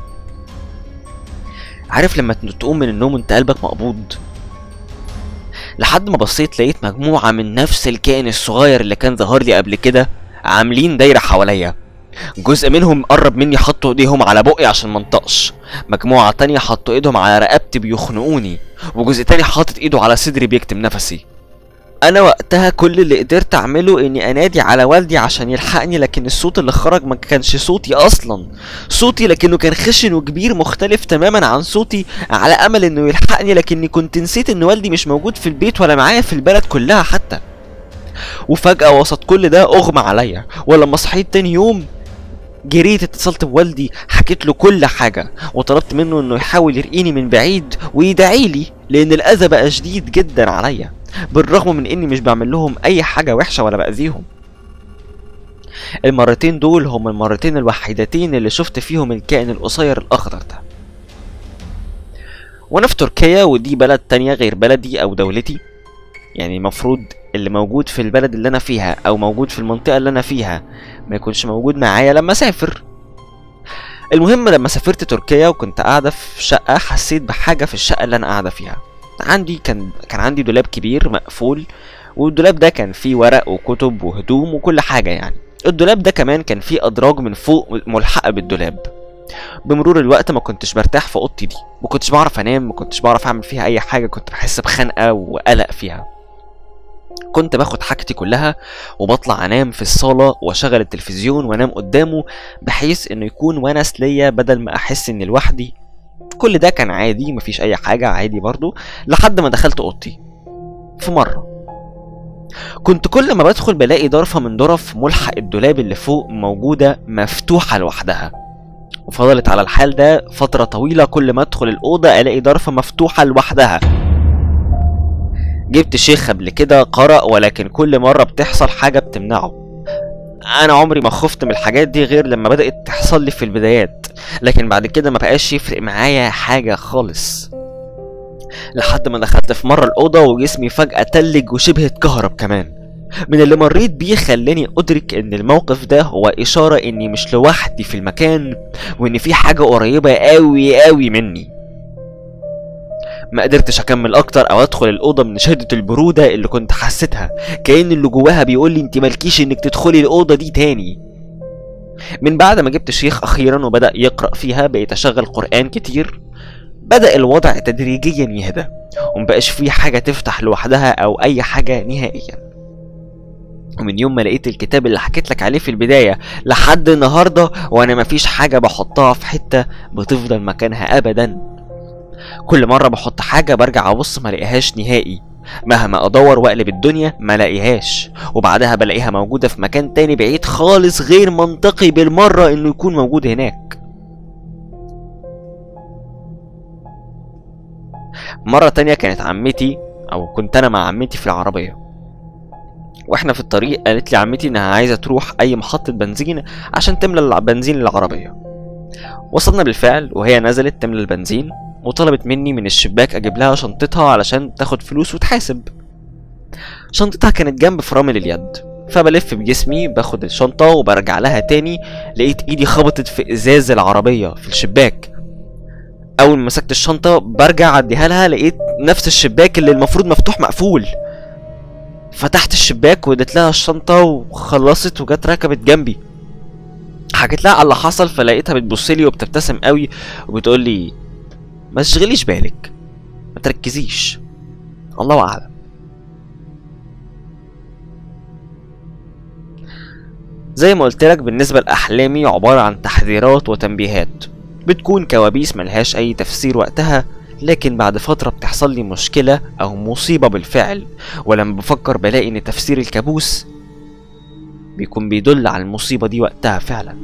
B: عارف لما تقوم من النوم وانت قلبك مقبوض لحد ما بصيت لقيت مجموعة من نفس الكائن الصغير اللي كان ظهر لي قبل كده عاملين دايرة حواليا جزء منهم قرب مني حطوا ايديهم على بقي عشان منطقش مجموعة تانية حطوا ايدهم على رقبتي بيخنقوني وجزء تاني حاطط ايده على صدري بيكتم نفسي انا وقتها كل اللي قدرت اعمله اني انادي على والدي عشان يلحقني لكن الصوت اللي خرج ما كانش صوتي اصلا صوتي لكنه كان خشن وكبير مختلف تماما عن صوتي على امل انه يلحقني لكني كنت نسيت ان والدي مش موجود في البيت ولا معايا في البلد كلها حتى وفجأة وسط كل ده اغمى عليا ولما صحيت تاني يوم جريت اتصلت بوالدي حكيت له كل حاجة وطلبت منه انه يحاول يرقيني من بعيد ويدعي لي لان الاذى بقى شديد جدا عليا بالرغم من اني مش بعمل لهم اي حاجة وحشة ولا باذيهم المرتين دول هم المرتين الوحيدتين اللي شفت فيهم الكائن القصير الاخضر ده وانا في تركيا ودي بلد تانية غير بلدي او دولتي يعني المفروض اللي موجود في البلد اللي انا فيها او موجود في المنطقة اللي انا فيها ما يكونش موجود معايا لما اسافر المهم لما سافرت تركيا وكنت قاعدة في شقة حسيت بحاجة في الشقة اللي انا قاعدة فيها عندي كان كان عندي دولاب كبير مقفول والدولاب ده كان فيه ورق وكتب وهدوم وكل حاجة يعني الدولاب ده كمان كان فيه أدراج من فوق ملحقة بالدولاب بمرور الوقت ما كنتش برتاح في اوضتي دي ما كنتش بعرف انام ما كنتش بعرف اعمل فيها اي حاجه كنت بحس بخنقه وقلق فيها كنت باخد حاجتي كلها وبطلع انام في الصاله واشغل التلفزيون وانام قدامه بحيث انه يكون ونس ليا بدل ما احس اني لوحدي كل ده كان عادي مفيش اي حاجه عادي برضو لحد ما دخلت اوضتي في مره كنت كل ما بدخل بلاقي ضرفة من ضرف ملحق الدولاب اللي فوق موجودة مفتوحة لوحدها وفضلت على الحال ده فترة طويلة كل ما ادخل الأوضة ألاقي ضرفة مفتوحة لوحدها جبت شيخ قبل كده قرأ ولكن كل مرة بتحصل حاجة بتمنعه أنا عمري ما خفت من الحاجات دي غير لما بدأت تحصل لي في البدايات لكن بعد كده ما بقاش يفرق معايا حاجة خالص لحد ما دخلت في مرة الأوضة وجسمي فجأة تلج وشبه اتكهرب كمان من اللي مريت بيه خلاني أدرك إن الموقف ده هو إشارة إني مش لوحدي في المكان وإن في حاجة قريبة أوي أوي مني ما قدرتش أكمل أكتر أو أدخل الأوضة من شدة البرودة اللي كنت حسيتها كأن اللي جواها بيقول لي أنت مالكيش إنك تدخلي الأوضة دي تاني من بعد ما جبت شيخ أخيرا وبدأ يقرأ فيها بقيت أشغل قرآن كتير بدأ الوضع تدريجيا يهدى ومبقاش فيه حاجة تفتح لوحدها أو أي حاجة نهائيا ومن يوم ما لقيت الكتاب اللي حكيت لك عليه في البداية لحد النهاردة وانا مفيش حاجة بحطها في حتة بتفضل مكانها ابدا كل مرة بحط حاجة برجع ابص ما الاقيهاش نهائي مهما ادور واقلب الدنيا ما لاقيهاش وبعدها بلاقيها موجودة في مكان تاني بعيد خالص غير منطقي بالمرة انه يكون موجود هناك مرة تانية كانت عمتي او كنت انا مع عمتي في العربية واحنا في الطريق قالت لي عمتي انها عايزة تروح اي محطة بنزين عشان تملى البنزين للعربية وصلنا بالفعل وهي نزلت تملى البنزين وطلبت مني من الشباك اجيب لها شنطتها علشان تاخد فلوس وتحاسب شنطتها كانت جنب فرامل اليد فبلف بجسمي باخد الشنطة وبرجع لها تاني لقيت ايدي خبطت في ازاز العربية في الشباك اول ما مسكت الشنطة برجع اديها لها لقيت نفس الشباك اللي المفروض مفتوح مقفول فتحت الشباك واديت لها الشنطة وخلصت وجت ركبت جنبي حكيت لها على اللي حصل فلقيتها بتبصلي وبتبتسم قوي وبتقول لي ما تشغليش بالك ما تركزيش الله اعلم زي ما قلت لك بالنسبة لأحلامي عبارة عن تحذيرات وتنبيهات بتكون كوابيس ملهاش أي تفسير وقتها لكن بعد فترة بتحصل لي مشكلة أو مصيبة بالفعل ولما بفكر بلاقي إن تفسير الكابوس بيكون بيدل على المصيبة دي وقتها فعلا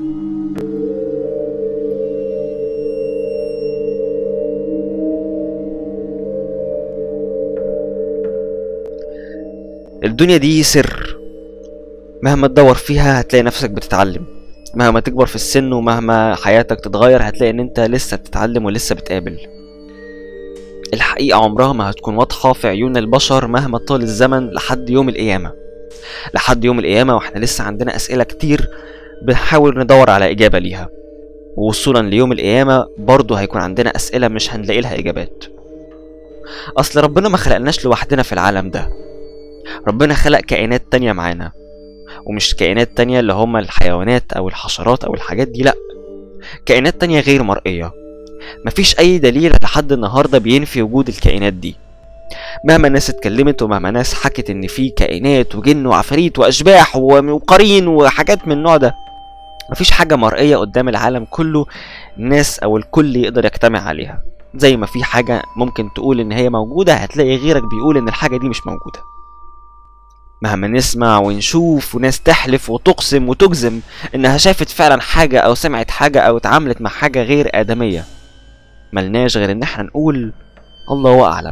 B: الدنيا دي سر مهما تدور فيها هتلاقي نفسك بتتعلم مهما تكبر في السن ومهما حياتك تتغير هتلاقي ان انت لسه بتتعلم ولسه بتقابل الحقيقة عمرها ما هتكون واضحة في عيون البشر مهما طال الزمن لحد يوم القيامة لحد يوم القيامة واحنا لسه عندنا أسئلة كتير بنحاول ندور على إجابة ليها ووصولا ليوم القيامة برضه هيكون عندنا أسئلة مش هنلاقي لها إجابات أصل ربنا ما خلقناش لوحدنا في العالم ده ربنا خلق كائنات تانية معانا ومش كائنات تانية اللي هما الحيوانات أو الحشرات أو الحاجات دي لأ كائنات تانية غير مرئية مفيش أي دليل لحد النهاردة بينفي وجود الكائنات دي مهما ناس اتكلمت ومهما ناس حكت ان في كائنات وجن وعفاريت واشباح وقرين وحاجات من النوع ده مفيش حاجة مرئية قدام العالم كله الناس او الكل يقدر يجتمع عليها زي ما في حاجة ممكن تقول ان هي موجودة هتلاقي غيرك بيقول ان الحاجة دي مش موجودة مهما نسمع ونشوف وناس تحلف وتقسم وتجزم انها شافت فعلا حاجة او سمعت حاجة او اتعاملت مع حاجة غير ادمية ملناش غير ان احنا نقول الله اعلم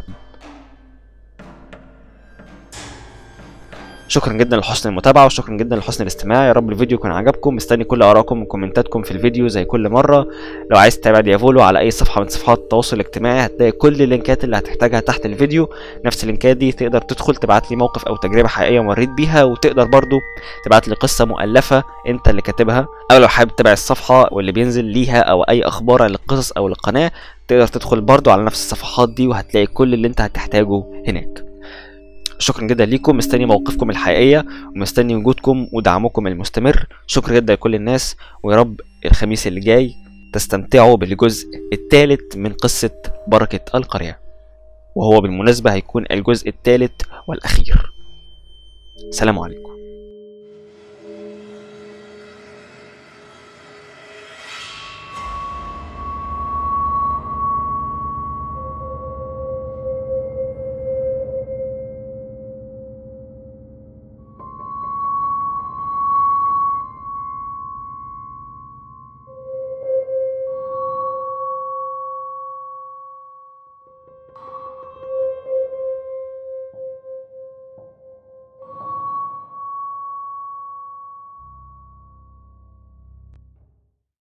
B: شكرا جدا لحسن المتابعه وشكرا جدا لحسن الاستماع يا رب الفيديو يكون عجبكم مستني كل ارائكم وكومنتاتكم في الفيديو زي كل مره لو عايز تتابع ديافولو على اي صفحه من صفحات التواصل الاجتماعي هتلاقي كل اللينكات اللي هتحتاجها تحت الفيديو نفس اللينكات دي تقدر تدخل تبعت لي موقف او تجربه حقيقيه مريت بيها وتقدر برضو تبعت لي قصه مؤلفه انت اللي كاتبها او لو حابب تتابع الصفحه واللي بينزل ليها او اي اخبار للقصص او للقناه تقدر تدخل برضو على نفس الصفحات دي وهتلاقي كل اللي انت هتحتاجه هناك شكرا جدا ليكم مستني موقفكم الحقيقية ومستني وجودكم ودعمكم المستمر شكرا جدا لكل الناس ويا رب الخميس اللي جاي تستمتعوا بالجزء الثالث من قصة بركة القرية وهو بالمناسبة هيكون الجزء الثالث والأخير سلام عليكم